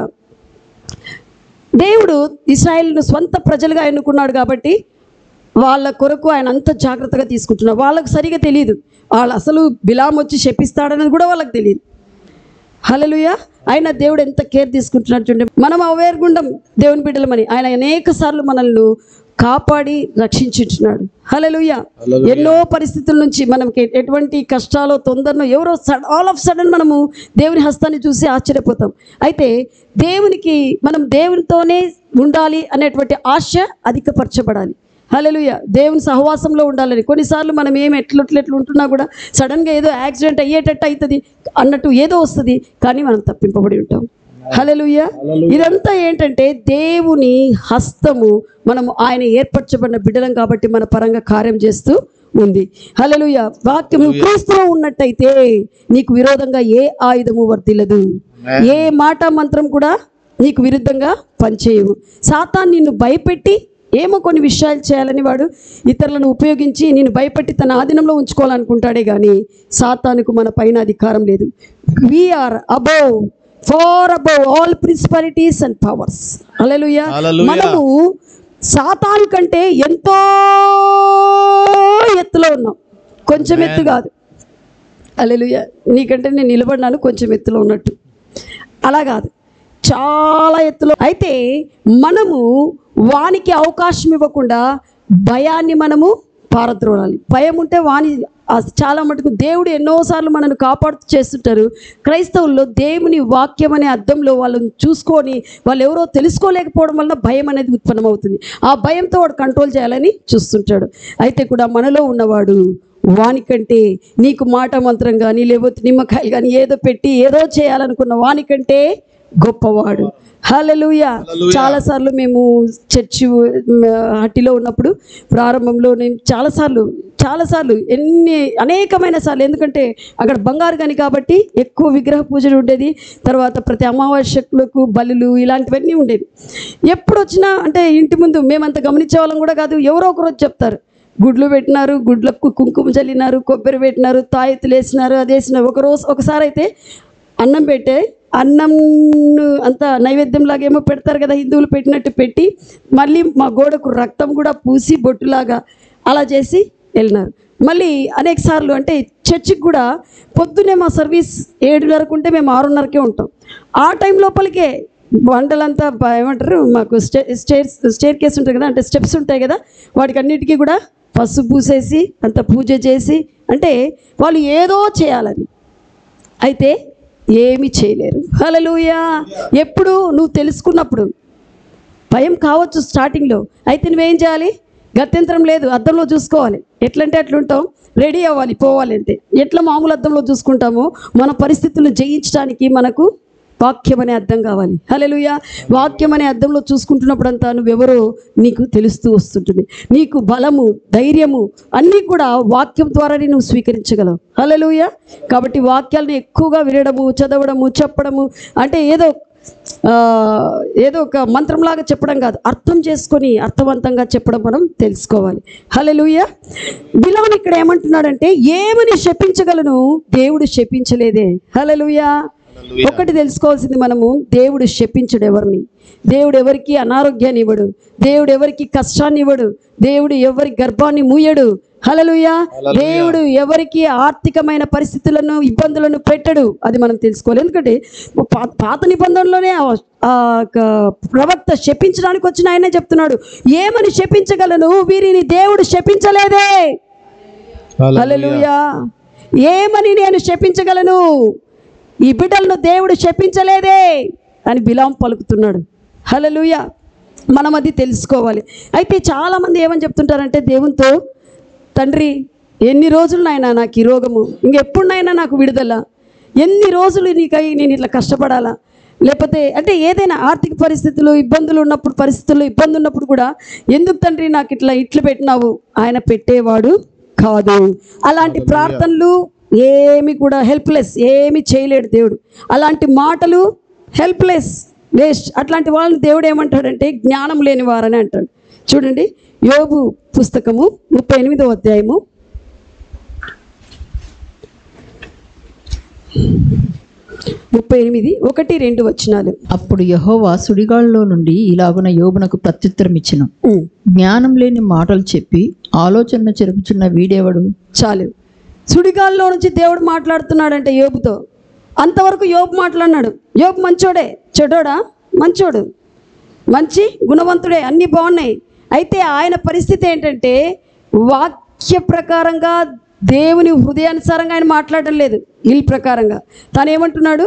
దేవుడు ఇస్రాయేల్ను స్వంత ప్రజలుగా ఎన్నుకున్నాడు కాబట్టి వాళ్ళ కొరకు ఆయన అంత జాగ్రత్తగా తీసుకుంటున్నారు వాళ్ళకు సరిగా తెలియదు వాళ్ళు అసలు బిలాం వచ్చి శపిస్తాడన్నది కూడా వాళ్ళకి తెలియదు హలలుయ ఆయన దేవుడు ఎంత కేర్ తీసుకుంటున్నాడు చూడండి మనం అవేర్ గుండం దేవుని బిడ్డలమని ఆయన అనేక సార్లు మనల్ని కాపాడి రక్షించుంటున్నాడు హలలుయ హల్లెలూయా. ఎన్నో పరిస్థితుల నుంచి మనకి ఎటువంటి కష్టాలు తొందరలో ఎవరో ఆల్ ఆఫ్ సడన్ మనము దేవుని హస్తాన్ని చూసి ఆశ్చర్యపోతాం అయితే దేవునికి మనం దేవునితోనే ఉండాలి అనేటువంటి ఆశ అధికపరచబడాలి హల్లెలూయా దేవుని సహవాసంలో ఉండాలని కొన్నిసార్లు మనం ఏం ఎట్లెట్లు ఉంటున్నా కూడా సడన్గా ఏదో యాక్సిడెంట్ అయ్యేటట్టు అవుతుంది అన్నట్టు ఏదో వస్తుంది కానీ మనం తప్పింపబడి ఉంటాం హల్లెలూయా ఇదంతా ఏంటంటే దేవుని హస్తము మనము ఆయన ఏర్పరచబడిన బిడ్డలం కాబట్టి మన పరంగా కార్యం చేస్తూ ఉంది హల్లెలూయా వాక్యం నువ్వు క్రీస్తులో ఉన్నట్టయితే నీకు విరోధంగా ఏ ఆయుధము వర్తిల్లదు ఏ మాట మంత్రం కూడా నీకు విరుద్ధంగా పనిచేయవు సాతాన్ నిన్ను భయపెట్టి ఏమో కొన్ని విషయాలు చేయాలని వాడు ఇతరులను ఉపయోగించి నేను భయపెట్టి తన ఆధీనంలో ఉంచుకోవాలనుకుంటాడే కానీ సాతానుకు మన పైన అధికారం లేదు we are above far above all principalities and powers hallelujah hallelujah. మనము సాతాను కంటే ఎంతో ఎత్తులో ఉన్నాం కొంచెం ఎత్తు కాదు అలెలుయ నీకంటే నేను నిలబడినాను కొంచెం ఎత్తులో ఉన్నట్టు అలా కాదు చాలా ఎత్తులో అయితే మనము వానికి అవకాశం ఇవ్వకుండా భయాన్ని మనము పారద్రోలాలి భయం ఉంటే వాని ఆ చాలా మటుకు దేవుడు ఎన్నోసార్లు మనల్ని కాపాడుతూ చేస్తుంటారు క్రైస్తవుల్లో దేవుని వాక్యం అనే అర్థంలో వాళ్ళని చూసుకొని వాళ్ళు ఎవరో తెలుసుకోలేకపోవడం వలన భయం అనేది ఉత్పన్నమవుతుంది ఆ భయంతో వాడు కంట్రోల్ చేయాలని చూస్తుంటాడు అయితే కూడా మనలో ఉన్నవాడు వానికంటే నీకు మాట మంత్రం కానీ లేకపోతే నిమ్మకాయలు కానీ ఏదో పెట్టి ఏదో చేయాలనుకున్న వానికంటే గొప్పవాడు హల్లెలూయా చాలాసార్లు మేము చర్చి మ్, హట్టిలో ఉన్నప్పుడు ప్రారంభంలో నేను చాలాసార్లు చాలాసార్లు ఎన్ని అనేకమైన సార్లు ఎందుకంటే అక్కడ బంగారు గని కాబట్టి ఎక్కువ విగ్రహ పూజలు ఉండేది తర్వాత ప్రతి అమావాస్యకులకు బలులు ఇలాంటివన్నీ ఉండేవి ఎప్పుడు వచ్చినా అంటే ఇంటి ముందు మేమంత గమనించే వాళ్ళం కూడా కాదు ఎవరో ఒకరు వచ్చి చెప్తారు గుడ్లు పెట్టినారు గుడ్లకు కుంకుమ చల్లినారు కొబ్బరి పెట్టినారు తాయెత్తులు వేసినారు అది వేసినారు ఒక రోజు ఒకసారి అయితే అన్నం పెట్టే అన్నం అంత నైవేద్యం లాగేమో పెడతారు కదా హిందువులు పెట్టినట్టు పెట్టి మళ్ళీ మా గోడకు రక్తం కూడా పూసి బొట్టులాగా అలా చేసి వెళ్ళినారు మళ్ళీ అనేక సార్లు అంటే చర్చికి కూడా పొద్దునే మా సర్వీస్ ఏడున్నరకు ఉంటే మేము ఆరున్నరకే ఉంటాం ఆ టైం లోపలికే వంటలంతా బ- ఏమంటారు మాకు స్టే స్టేర్ స్టేర్ కేస్ ఉంటుంది కదా అంటే స్టెప్స్ ఉంటాయి కదా వాటికి అన్నిటికీ కూడా పసుపు పూసేసి అంత పూజ చేసి అంటే వాళ్ళు ఏదో చేయాలని అయితే ఏమీ చేయలేరు హల్లెలూయా ఎప్పుడు నువ్వు తెలుసుకున్నప్పుడు భయం కావచ్చు స్టార్టింగ్లో అయితే నువ్వేం చేయాలి గత్యంతరం లేదు అద్దంలో చూసుకోవాలి ఎట్లంటే అట్లుంటాం రెడీ అవ్వాలి పోవాలి అంతే ఎట్లా మామూలు అద్దంలో చూసుకుంటామో మన పరిస్థితులను జయించడానికి మనకు వాక్యం అనే అర్థం కావాలి హల్లెలూయా వాక్యం అనే అర్థంలో చూసుకుంటున్నప్పుడంతా నువ్వెవరో నీకు తెలుస్తూ వస్తుంటుంది నీకు బలము ధైర్యము అన్నీ కూడా వాక్యం ద్వారానే నువ్వు స్వీకరించగలవు హల్లెలూయా కాబట్టి వాక్యాలను ఎక్కువగా వినడము చదవడము చెప్పడము అంటే ఏదో ఆ, ఏదో ఒక మంత్రంలాగా చెప్పడం కాదు అర్థం చేసుకొని అర్థవంతంగా చెప్పడం మనం తెలుసుకోవాలి హల్లెలూయా బిలాన్ ఇక్కడ ఏమంటున్నాడంటే ఏమని శపించగలను దేవుడు శపించలేదే హల్లెలూయా ఒకటి తెలుసుకోవాల్సింది మనము దేవుడు శపించడు ఎవరిని దేవుడు ఎవరికి అనారోగ్యాన్ని ఇవ్వడు దేవుడు ఎవరికి కష్టాన్ని ఇవ్వడు దేవుడు ఎవరి గర్భాన్ని మూయడు హలలుయా దేవుడు ఎవరికి ఆర్థికమైన పరిస్థితులను ఇబ్బందులను పెట్టడు అది మనం తెలుసుకోవాలి ఎందుకంటే పా- పాత నిబంధనలోనే ఆ- ఆ యొక్క ప్రవక్త శపించడానికి వచ్చిన ఆయనే చెప్తున్నాడు ఏమని శపించగలను వీరిని దేవుడు శపించలేదే హల్లెలూయా ఏమని నేను శపించగలను ఈ బిడ్డలను దేవుడు శపించలేదే అని బిలాం పలుకుతున్నాడు హల్లెలూయా మనం అది తెలుసుకోవాలి అయితే చాలామంది ఏమని చెప్తుంటారంటే దేవునితో తండ్రి ఎన్ని రోజులు నాయనా నాకు ఈ రోగము ఇంకెప్పుడునైనా నాకు విడుదల ఎన్ని రోజులు నీకై నేను ఇట్లా కష్టపడాలా లేకపోతే అంటే ఏదైనా ఆర్థిక పరిస్థితులు ఇబ్బందులు ఉన్నప్పుడు పరిస్థితుల్లో ఇబ్బంది ఉన్నప్పుడు కూడా ఎందుకు తండ్రి నాకు ఇట్లా ఇట్లు పెట్టినావు ఆయన పెట్టేవాడు కాదు అలాంటి ప్రార్థనలు ఏమి కూడా హెల్ప్లెస్ ఏమి చేయలేడు దేవుడు అలాంటి మాటలు హెల్ప్లెస్ వేస్ట్ అట్లాంటి వాళ్ళని దేవుడు ఏమంటాడంటే జ్ఞానం లేని వారని అంటాడు చూడండి యోబు పుస్తకము ముప్పై ఎనిమిదో అధ్యాయము ముప్పై ఎనిమిది ఒకటి రెండు వచనాలు అప్పుడు యహోవా సుడిగాళ్ళలో నుండి ఇలాగున యోబునకు ప్రత్యుత్తరం ఇచ్చెను ఉమ్, జ్ఞానం లేని మాటలు చెప్పి ఆలోచన చెరుపుచున్న వీడెవడు చాలు సుడిగాల్లో నుంచి దేవుడు మాట్లాడుతున్నాడంటే యోబుతో అంతవరకు యోబు మాట్లాడినాడు యోబు మంచోడే చెడోడా మంచోడు మంచి గుణవంతుడే అన్నీ బాగున్నాయి అయితే ఆయన పరిస్థితి ఏంటంటే వాక్య ప్రకారంగా దేవుని హృదయానుసారంగా ఆయన మాట్లాడడం లేదు ఇల్ ప్రకారంగా తను ఏమంటున్నాడు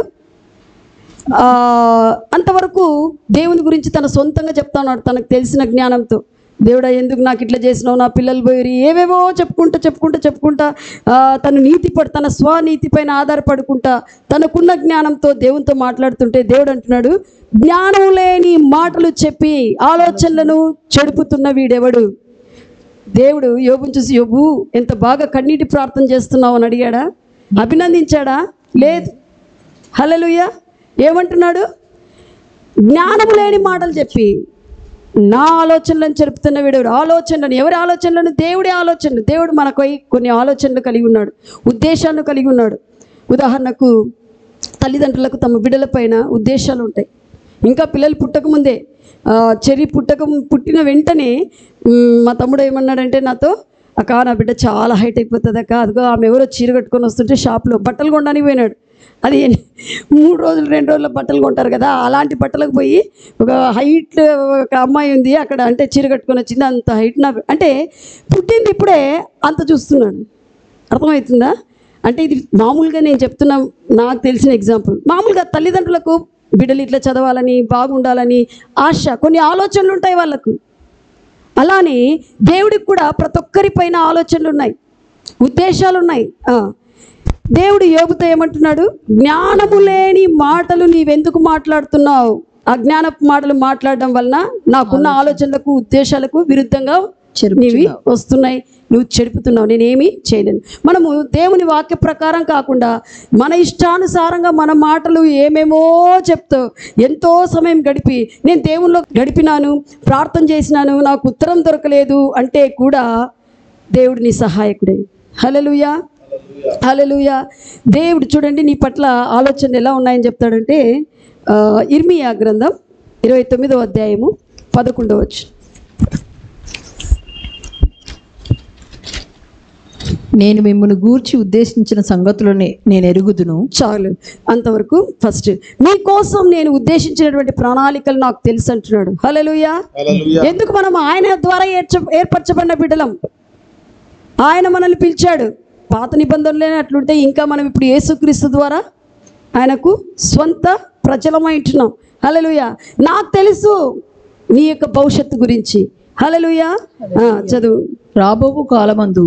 ఆ, అంతవరకు దేవుని గురించి తన సొంతంగా చెప్తా ఉన్నాడు తనకు తెలిసిన జ్ఞానంతో దేవుడా ఎందుకు నాకు ఇట్లా చేసినావు నా పిల్లలు పోయి ఏవేవో చెప్పుకుంటా చెప్పుకుంటా చెప్పుకుంటా ఆ, తను నీతి పడు తన స్వనీతి పైన ఆధారపడుకుంటా తనకున్న జ్ఞానంతో దేవునితో మాట్లాడుతుంటే దేవుడు అంటున్నాడు జ్ఞానం లేని మాటలు చెప్పి ఆలోచనలను చెడుపుతున్న వీడెవడు దేవుడు యోబుని చూసి యోబు ఎంత బాగా కన్నీటి ప్రార్థన చేస్తున్నావు అని అడిగాడా అభినందించాడా లేదు హల్లెలూయా ఏమంటున్నాడు జ్ఞానము లేని మాటలు చెప్పి నా ఆలోచనలను చెరుపుతున్న వీడు ఆలోచనలను ఎవరి ఆలోచనలను దేవుడి ఆలోచనలు దేవుడు మనకై కొన్ని ఆలోచనలు కలిగి ఉన్నాడు ఉద్దేశాలను కలిగి ఉన్నాడు ఉదాహరణకు తల్లిదండ్రులకు తమ బిడ్డల పైన ఉద్దేశాలు ఉంటాయి ఇంకా పిల్లలు పుట్టకముందే ఆ, చెరి పుట్టక పుట్టిన వెంటనే మ్, మా తమ్ముడు ఏమన్నాడంటే నాతో అక్క నా బిడ్డ చాలా హైట్ అయిపోతుంది అక్క అదిగో ఆమె ఎవరో చీర కట్టుకొని వస్తుంటే షాప్లో బట్టలు కొనడానికి పోయినాడు అది మూడు రోజులు రెండు రోజుల బట్టలు కొంటారు కదా అలాంటి బట్టలకు పోయి ఒక హైట్ ఒక అమ్మాయి ఉంది అక్కడ అంటే చీర కట్టుకొని వచ్చింది అంత హైట్ నా అంటే పుట్టింది ఇప్పుడే అంత చూస్తున్నాడు అర్థమవుతుందా అంటే ఇది మామూలుగా నేను చెప్తున్నా నాకు తెలిసిన ఎగ్జాంపుల్ మామూలుగా తల్లిదండ్రులకు బిడ్డలు ఇట్లా చదవాలని బాగుండాలని ఆశ కొన్ని ఆలోచనలు ఉంటాయి వాళ్ళకు అలానే దేవుడికి కూడా ప్రతి ఒక్కరి పైన ఆలోచనలు ఉన్నాయి ఉద్దేశాలు ఉన్నాయి ఆ. దేవుడు యోగుతో ఏమంటున్నాడు జ్ఞానము లేని మాటలు నీవెందుకు మాట్లాడుతున్నావు అజ్ఞానపు మాటలు మాట్లాడడం వలన నాకున్న ఆలోచనలకు ఉద్దేశాలకు విరుద్ధంగా నీవి వస్తున్నాయి నువ్వు చెడుపుతున్నావు నేనేమి చేయలేను మనము దేవుని వాక్య ప్రకారం కాకుండా మన ఇష్టానుసారంగా మన మాటలు ఏమేమో చెప్తూ ఎంతో సమయం గడిపి నేను దేవునిలో గడిపినాను ప్రార్థన చేసినాను నాకు ఉత్తరం దొరకలేదు అంటే కూడా దేవుడు నీ సహాయకుడే హలలుయా హలలుయా దేవుడు చూడండి నీ పట్ల ఆలోచనలు ఎలా ఉన్నాయని చెప్తాడంటే ఆ, ఇర్మియా గ్రంథం ఇరవై తొమ్మిదో అధ్యాయము పదకొండవచ్చు నేను మిమ్మల్ని గూర్చి ఉద్దేశించిన సంగతులని నేను ఎరుగుదును చాలు అంతవరకు ఫస్ట్ మీకోసం నేను ఉద్దేశించినటువంటి ప్రణాళికలు నాకు తెలుసు అంటున్నాడు హల్లెలూయా ఎందుకు మనం ఆయన ద్వారా ఏర్చ ఏర్పరచబడిన బిడ్డలం ఆయన మనల్ని పిలిచాడు పాత నిబంధనలే అట్లుంటే ఇంకా మనం ఇప్పుడు యేసుక్రీస్తు ద్వారా ఆయనకు స్వంత ప్రజలమై ఉంటున్నాం హల్లెలూయా నాకు తెలుసు నీ యొక్క భవిష్యత్తు గురించి హల్లెలూయా ఆ, చదువు రాబోవు కాలమందు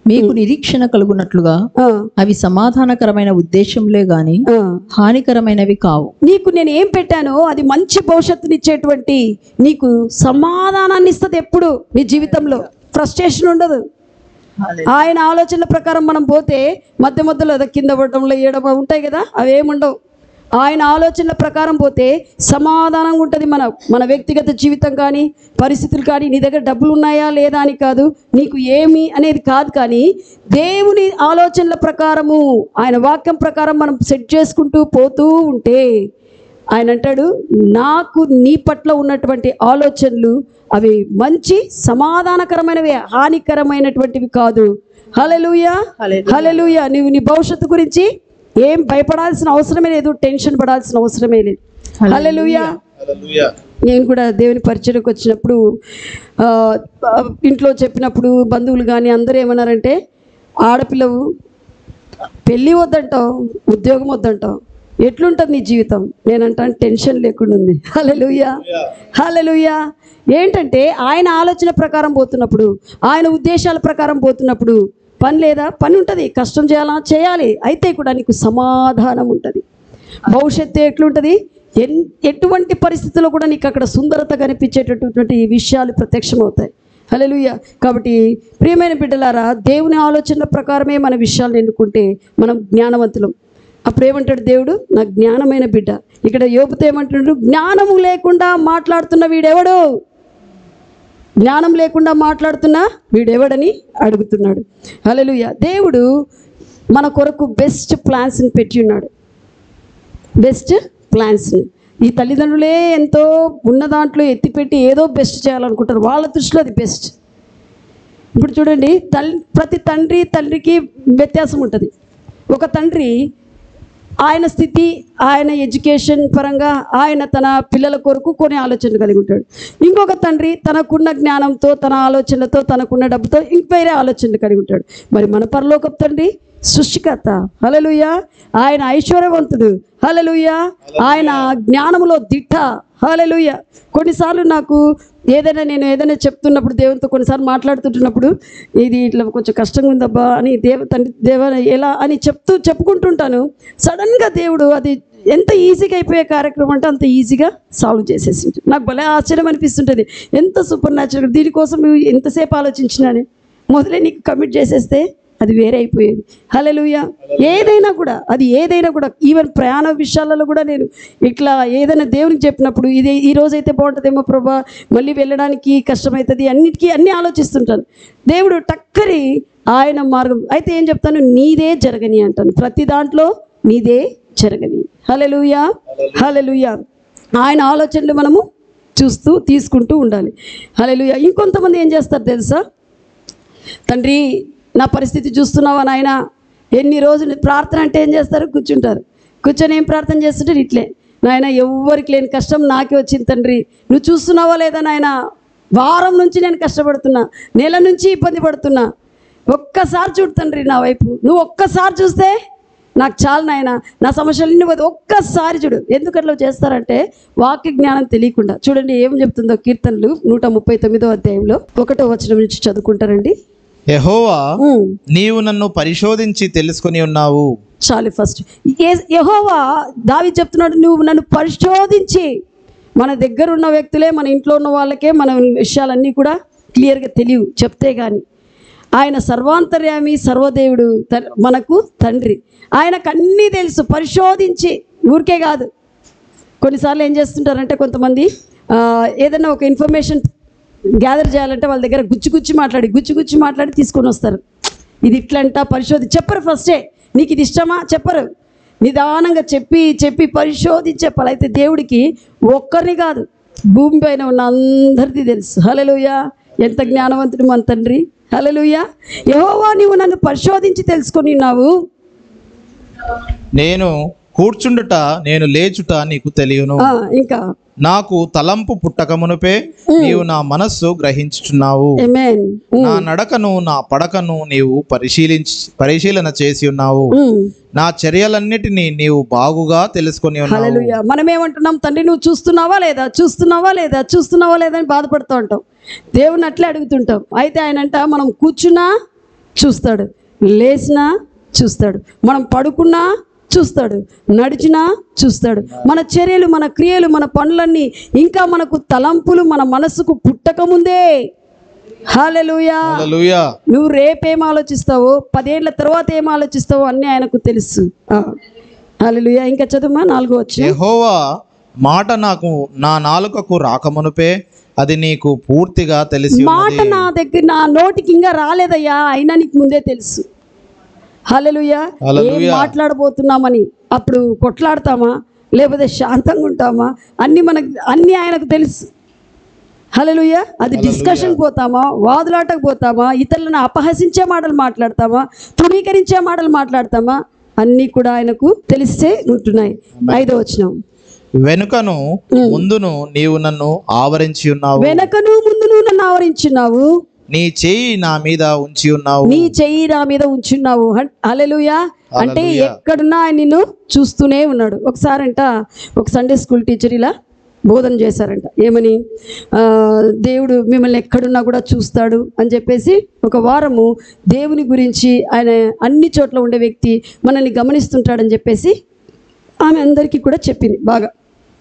మీకు నిరీక్షణ కలుగునట్లుగా ఆ, అవి సమాధానకరమైన ఉద్దేశంలే గాని ఆ. హానికరమైనవి కావు నీకు నేను ఏం పెట్టానో అది మంచి భవిష్యత్తునిచ్చేటువంటి నీకు సమాధానాన్ని ఇస్తుంది ఎప్పుడు నీ జీవితంలో ఫ్రస్ట్రేషన్ ఉండదు ఆయన ఆలోచనల ప్రకారం మనం పోతే మధ్య మధ్యలో ఏదో కింద పడటంలో ఏడవ ఉంటాయి కదా అవేముండవు ఆయన ఆలోచనల ప్రకారం పోతే సమాధానంగా ఉంటుంది మన మన వ్యక్తిగత జీవితం కానీ పరిస్థితులు కానీ నీ దగ్గర డబ్బులు ఉన్నాయా లేదా అని కాదు నీకు ఏమి అనేది కాదు కానీ దేవుని ఆలోచనల ప్రకారము ఆయన వాక్యం ప్రకారం మనం సెట్ చేసుకుంటూ పోతూ ఉంటే ఆయన అంటాడు నాకు నీ పట్ల ఉన్నటువంటి ఆలోచనలు అవి మంచి సమాధానకరమైనవి హానికరమైనటువంటివి కాదు హలలుయా హలలుయా నువ్వు నీ భవిష్యత్తు గురించి ఏం భయపడాల్సిన అవసరమే లేదు టెన్షన్ పడాల్సిన అవసరమే లేదు హలలుయా నేను కూడా దేవుని పరిచయకు వచ్చినప్పుడు ఆ, ఆ, ఇంట్లో చెప్పినప్పుడు బంధువులు కానీ అందరూ ఏమన్నారంటే ఆడపిల్లవు పెళ్ళి వద్దంటావు ఉద్యోగం వద్దంటావు ఎట్లుంటుంది నీ జీవితం నేనంటాను టెన్షన్ లేకుండా ఉంది హలలుయా హలలుయా ఏంటంటే ఆయన ఆలోచన ప్రకారం పోతున్నప్పుడు ఆయన ఉద్దేశాల ప్రకారం పోతున్నప్పుడు పని లేదా పని ఉంటుంది కష్టం చేయాలా చేయాలి అయితే కూడా నీకు సమాధానం ఉంటుంది భవిష్యత్తు ఎట్లుంటుంది ఎన్ ఎటువంటి పరిస్థితుల్లో కూడా నీకు అక్కడ సుందరత కనిపించేటటువంటి విషయాలు ప్రత్యక్షమవుతాయి హల్లెలూయా కాబట్టి ప్రియమైన బిడ్డలారా దేవుని ఆలోచనల ప్రకారమే మన విషయాలను ఎన్నుకుంటే మనం జ్ఞానవంతులం అప్పుడు ఏమంటాడు దేవుడు నా జ్ఞానమైన బిడ్డ ఇక్కడ యోపుతో ఏమంటున్నాడు జ్ఞానము లేకుండా మాట్లాడుతున్న వీడెవడు జ్ఞానం లేకుండా మాట్లాడుతున్నా వీడెవడని అడుగుతున్నాడు హల్లెలూయా దేవుడు మన కొరకు బెస్ట్ ప్లాన్స్ని పెట్టి ఉన్నాడు బెస్ట్ ప్లాన్స్ని ఈ తల్లిదండ్రులే ఎంతో ఉన్న దాంట్లో ఎత్తిపెట్టి ఏదో బెస్ట్ చేయాలనుకుంటారు వాళ్ళ దృష్టిలో అది బెస్ట్ ఇప్పుడు చూడండి తల్లి ప్రతి తండ్రి తండ్రికి వ్యత్యాసం ఉంటుంది ఒక తండ్రి ఆయన స్థితి ఆయన ఎడ్యుకేషన్ పరంగా ఆయన తన పిల్లల కొరకు కొన్ని ఆలోచనలు కలిగి ఉంటాడు ఇంకొక తండ్రి తనకున్న జ్ఞానంతో తన ఆలోచనలతో తనకున్న డబ్బుతో ఇంక వేరే ఆలోచనలు కలిగి ఉంటాడు మరి మన పరలోకపు తండ్రి సృష్టికర్త హలలుయ ఆయన ఐశ్వర్యవంతుడు హలలుయ ఆయన జ్ఞానములో దిట్ట హలలుయ కొన్నిసార్లు నాకు ఏదైనా నేను ఏదైనా చెప్తున్నప్పుడు దేవునితో కొన్నిసార్లు మాట్లాడుతుంటున్నప్పుడు ఇది ఇట్లా కొంచెం కష్టంగా ఉందబ్బా అని దేవ తండ్రి దేవ ఎలా అని చెప్తూ చెప్పుకుంటుంటాను సడన్గా దేవుడు అది ఎంత ఈజీగా అయిపోయే కార్యక్రమం అంటే అంత ఈజీగా సాల్వ్ చేసేసి ఉంటుంది. నాకు భలే ఆశ్చర్యం అనిపిస్తుంటుంది ఎంత సూపర్ న్యాచురల్ దీనికోసం నువ్వు ఎంతసేపు ఆలోచించినాని మొదలే నీకు కమిట్ చేసేస్తే అది వేరే అయిపోయేది హలలుయ ఏదైనా కూడా అది ఏదైనా కూడా ఈవెన్ ప్రయాణ విషయాలలో కూడా నేను ఇట్లా ఏదైనా దేవునికి చెప్పినప్పుడు ఇది ఈ రోజు అయితే బాగుంటుందేమో ప్రభా మళ్ళీ వెళ్ళడానికి కష్టమవుతుంది అన్నిటికీ అన్నీ ఆలోచిస్తుంటాను దేవుడు టక్కరి ఆయన మార్గం అయితే ఏం చెప్తాను నీదే జరగని అంటాను ప్రతి దాంట్లో నీదే జరగని హలలుయా హలలుయా ఆయన ఆలోచనలు మనము చూస్తూ తీసుకుంటూ ఉండాలి హలలుయా ఇంకొంతమంది ఏం చేస్తారు తెలుసా తండ్రి నా పరిస్థితి చూస్తున్నావా నాయన ఎన్ని రోజులు ప్రార్థన అంటే ఏం చేస్తారు కూర్చుంటారు కూర్చొని ఏం ప్రార్థన చేస్తుంటారు ఇట్లే నాయన ఎవ్వరికి లేని కష్టం నాకే వచ్చింది తండ్రి నువ్వు చూస్తున్నావా లేదా నాయన వారం నుంచి నేను కష్టపడుతున్నా నెల నుంచి ఇబ్బంది పడుతున్నా ఒక్కసారి చూడు తండ్రి నా వైపు నువ్వు ఒక్కసారి చూస్తే నాకు చాలు నాయన నా సమస్యలన్నీ పోతే ఒక్కసారి చూడు ఎందుకు అట్లా చేస్తారంటే వాక్య జ్ఞానం తెలియకుండా చూడండి ఏం చెప్తుందో కీర్తనలు నూట ముప్పై తొమ్మిదో అధ్యాయంలో ఒకటో వచనం నుంచి చదువుకుంటారండి యెహోవా ఉమ్, నీవు నన్ను పరిశోధించి తెలుసుకొని ఉన్నావు చాలు ఫస్ట్ ఏ- యెహోవా దావి చెప్తున్నాడు నువ్వు నన్ను పరిశోధించి మన దగ్గర ఉన్న వ్యక్తులే మన ఇంట్లో ఉన్న వాళ్ళకే మన విషయాలన్నీ కూడా క్లియర్గా తెలియవు చెప్తే కానీ ఆయన సర్వాంతర్యామి సర్వదేవుడు త- మనకు తండ్రి ఆయనకు అన్నీ తెలుసు పరిశోధించి ఊరికే కాదు కొన్నిసార్లు ఏం చేస్తుంటారంటే కొంతమంది ఆ, ఏదైనా ఒక ఇన్ఫర్మేషన్ గ్యాదర్ చేయాలంటే వాళ్ళ దగ్గర గుచ్చి గుచ్చి మాట్లాడి గుచ్చి గుచ్చి మాట్లాడి తీసుకొని వస్తారు ఇది ఇట్లంట పరిశోధి చెప్పరు ఫస్టే నీకు ఇది ఇష్టమా చెప్పరు నిదానంగా చెప్పి చెప్పి పరిశోధించి చెప్పాలి అయితే దేవుడికి ఒక్కరిని కాదు భూమి పైన ఉన్న అందరిది తెలుసు హలలుయ ఎంత జ్ఞానవంతుడు మన తండ్రి హలలుయ యెహోవా నీవు నన్ను పరిశోధించి తెలుసుకొని ఉన్నావు నేను కూర్చుండుట నేను లేచుట నీకు తెలియను ఆ, ఇంకా నాకు తలంపు పుట్టకమునుపే నీవు నా మనస్సు గ్రహించుచున్నావు ఎమెన్ నా నడకను నా పడకను నీవు పరిశీలించి పరిశీలన చేసి ఉన్నావు నా చర్యలన్నిటినీ నీవు బాగుగా తెలుసుకొని ఉన్నావు హల్లెలూయా మనం ఏమంటున్నాం తండ్రి నువ్వు చూస్తున్నావా లేదా చూస్తున్నావా లేదా చూస్తున్నావా లేదా అని బాధపడుతూ ఉంటాం దేవుని అట్లే అడుగుతుంటాం అయితే ఆయన అంట మనం కూర్చున్నా చూస్తాడు లేచినా చూస్తాడు మనం పడుకున్నా చూస్తాడు నడిచినా చూస్తాడు మన చర్యలు మన క్రియలు మన పనులన్నీ ఇంకా మనకు తలంపులు మన మనసుకు పుట్టక ముందే హాలెలుయా హల్లెలూయా నువ్వు రేపేం ఆలోచిస్తావో పదేళ్ల తర్వాత ఏం ఆలోచిస్తావో అన్నీ ఆయనకు తెలుసు హాలెలుయా ఇంకా చదువుమా నాలుగో వచ్చి యెహోవా మాట నాకు నా నాలుకకు రాకమునుపే అది నీకు పూర్తిగా తెలిసి మాట నా దగ్గర నా నోటికి ఇంకా రాలేదయ్యా అయినా నీకు ముందే తెలుసు హల్లెలూయా ఏం హల్లెలూయా. మాట్లాడబోతున్నామని అప్పుడు కొట్లాడతామా లేకపోతే శాంతంగా ఉంటామా అన్ని మనకు అన్ని ఆయనకు తెలుసు హల్లెలూయా అది డిస్కషన్ పోతామా వాదులాటకు పోతామా ఇతరులను అపహసించే మాటలు మాట్లాడతామా తృణీకరించే మాటలు మాట్లాడతామా అన్నీ కూడా ఆయనకు తెలిసే ఉంటున్నాయి ఐదో వచనం వెనుకను ముందును నీవు నన్ను ఆవరించి ఉన్నావు వెనకను ముందును నన్ను ఆవరించున్నావు నీ చెయ్యి నా మీద ఉంచి ఉన్నావు నీ చెయ్యి నా మీద ఉంచున్నావు హలెలుయా అంటే హల్లెలూయా. ఎక్కడున్నా ఆయన నిన్ను చూస్తూనే ఉన్నాడు ఒకసారంట ఒక సండే స్కూల్ టీచర్ ఇలా బోధన చేశారంట ఏమని ఆ, దేవుడు మిమ్మల్ని ఎక్కడున్నా కూడా చూస్తాడు అని చెప్పేసి ఒక వారము దేవుని గురించి ఆయన అన్ని చోట్ల ఉండే వ్యక్తి మనల్ని గమనిస్తుంటాడని చెప్పేసి ఆమె అందరికీ కూడా చెప్పింది బాగా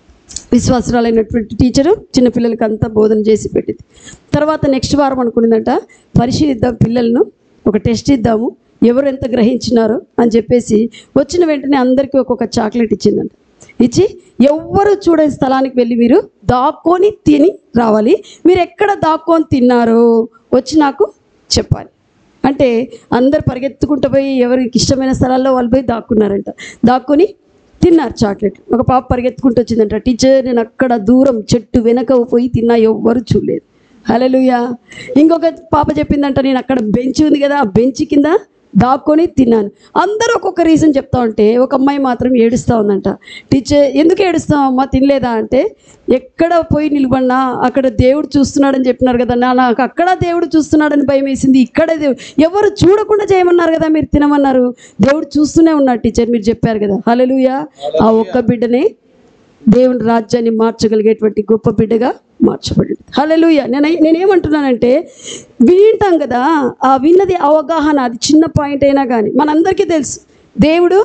విశ్వాసరాలైనటువంటి టీచరు చిన్నపిల్లలకి అంతా బోధన చేసి పెట్టింది తర్వాత నెక్స్ట్ వారం అనుకున్నదంట పరిశీలిద్దాం పిల్లలను ఒక టెస్ట్ ఇద్దాము ఎవరు ఎంత గ్రహించినారో అని చెప్పేసి వచ్చిన వెంటనే అందరికీ ఒక్కొక్క చాక్లెట్ ఇచ్చిందంట ఇచ్చి ఎవ్వరు చూడని స్థలానికి వెళ్ళి మీరు దాక్కొని తిని రావాలి మీరు ఎక్కడ దాక్కొని తిన్నారో వచ్చి నాకు చెప్పాలి అంటే అందరు పరిగెత్తుకుంటూ పోయి ఎవరికి ఇష్టమైన స్థలాల్లో వాళ్ళు పోయి దాక్కున్నారంట దాక్కుని తిన్నారు చాక్లెట్ ఒక పాప పరిగెత్తుకుంటూ వచ్చిందంట టీచర్ నేను అక్కడ దూరం చెట్టు వెనక పోయి తిన్నా ఎవ్వరు చూడలేదు హలలుయా ఇంకొక పాప చెప్పిందంట నేను అక్కడ బెంచ్ ఉంది కదా ఆ బెంచ్ కింద దాక్కొని తిన్నాను అందరూ ఒక్కొక్క రీజన్ చెప్తా ఉంటే ఒక అమ్మాయి మాత్రం ఏడుస్తూ ఉందంట టీచర్ ఎందుకు ఏడుస్తావు అమ్మా తినలేదా అంటే ఎక్కడ పోయి నిలబడినా అక్కడ దేవుడు చూస్తున్నాడని చెప్పినారు కదా నా- నాకు అక్కడ దేవుడు చూస్తున్నాడని భయం వేసింది ఇక్కడ దేవుడు ఎవరు చూడకుండా చేయమన్నారు కదా మీరు తినమన్నారు దేవుడు చూస్తూనే ఉన్నాడు టీచర్ మీరు చెప్పారు కదా హలలుయా ఆ ఒక్క బిడ్డనే దేవుని రాజ్యాన్ని మార్చగలిగేటువంటి గొప్ప బిడ్డగా మార్చబడింది హలలుయ నేను నేనేమంటున్నానంటే వింటాం కదా ఆ విన్నది అవగాహన అది చిన్న పాయింట్ అయినా కానీ మనందరికీ తెలుసు దేవుడు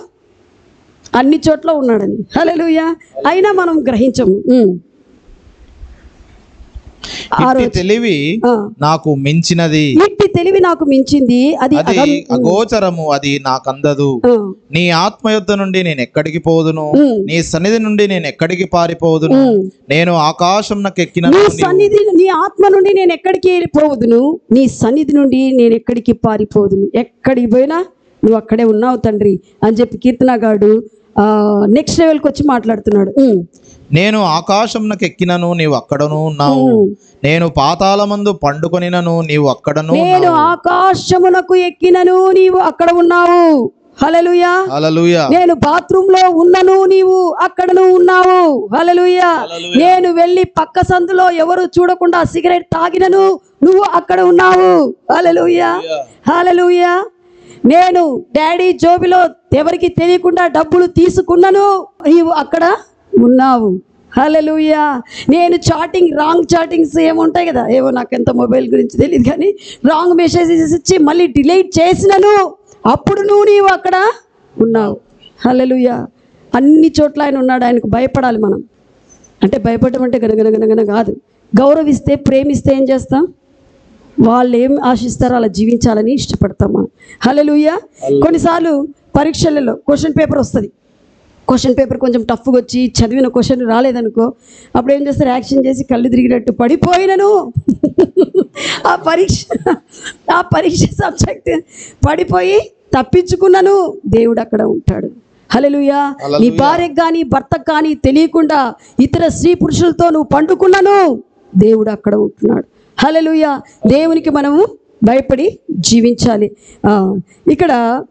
అన్ని చోట్ల ఉన్నాడని హలలుయ అయినా మనం గ్రహించము ఉమ్. ఇట్టి తెలివి ఆ. నాకు మించినది ఇట్టి తెలివి నాకు మించింది అది అది అగం అగోచరము అది నాకందదు ఆ, నీ ఆత్మ యొద్ద నుండి నేను ఎక్కడికి పోదును ఉమ్. నీ సన్నిధి నుండి నేను ఎక్కడికి పారిపోదును ఉమ్. నేను ఆకాశం ఎక్కిన నీ సన్నిధి నీ ఆత్మ నుండి నేను ఎక్కడికి వెళ్ళిపోవదును నీ సన్నిధి నుండి నేను ఎక్కడికి పారిపోదును ఎక్కడికి పోయినా నువ్వు అక్కడే ఉన్నావు తండ్రి అని చెప్పి కీర్తనగాడు నెక్స్ట్ లెవెల్కి వచ్చి మాట్లాడుతున్నాడు ఉమ్, నేను ఆకాశం ఎక్కినను నీవు అక్కడను ఉన్నావు నేను పాతాళమందు పండుకొనినను నీవు అక్కడను నేను ఆకాశమునకు ఎక్కినను నీవు అక్కడ ఉన్నావు హలలుయా అలలుయ నేను బాత్రూమ్ లో ఉన్నను నీవు అక్కడను ఉన్నావు హలలుయా నేను వెళ్ళి పక్క సందులో ఎవరు చూడకుండా సిగరెట్ తాగినను నువ్వు అక్కడ ఉన్నావు హలలుయా హలలుయా నేను డాడీ జోబిలో ఎవరికి తెలియకుండా డబ్బులు తీసుకున్నాను నీవు అక్కడ ఉన్నావు హలలుయా నేను చాటింగ్ రాంగ్ చాటింగ్స్ ఏముంటాయి కదా ఏవో నాకు ఎంత మొబైల్ గురించి తెలియదు కానీ రాంగ్ మెసేజెస్ ఇచ్చి మళ్ళీ డిలీట్ చేసినను అప్పుడు నువ్వు నీవు అక్కడ ఉన్నావు హలలుయా అన్ని చోట్ల ఆయన ఉన్నాడు ఆయనకు భయపడాలి మనం అంటే భయపడడం అంటే గనగన గనగన కాదు గౌరవిస్తే ప్రేమిస్తే ఏం చేస్తాం వాళ్ళు ఏం ఆశిస్తారో అలా జీవించాలని ఇష్టపడతాం మనం హలలుయ కొన్నిసార్లు పరీక్షలలో క్వశ్చన్ పేపర్ వస్తుంది క్వశ్చన్ పేపర్ కొంచెం టఫ్గా వచ్చి చదివిన క్వశ్చన్ రాలేదనుకో అప్పుడు ఏం చేస్తారు యాక్షన్ చేసి కళ్ళు తిరిగినట్టు పడిపోయినను ఆ పరీక్ష ఆ పరీక్ష సబ్జెక్ట్ పడిపోయి తప్పించుకున్నాను దేవుడు అక్కడ ఉంటాడు హల్లెలూయా నీ భార్యకు కానీ భర్తకు కానీ తెలియకుండా ఇతర స్త్రీ పురుషులతో నువ్వు పండుకున్నాను దేవుడు అక్కడ ఉంటున్నాడు హల్లెలూయా దేవునికి మనము భయపడి జీవించాలి ఆ, ఇక్కడ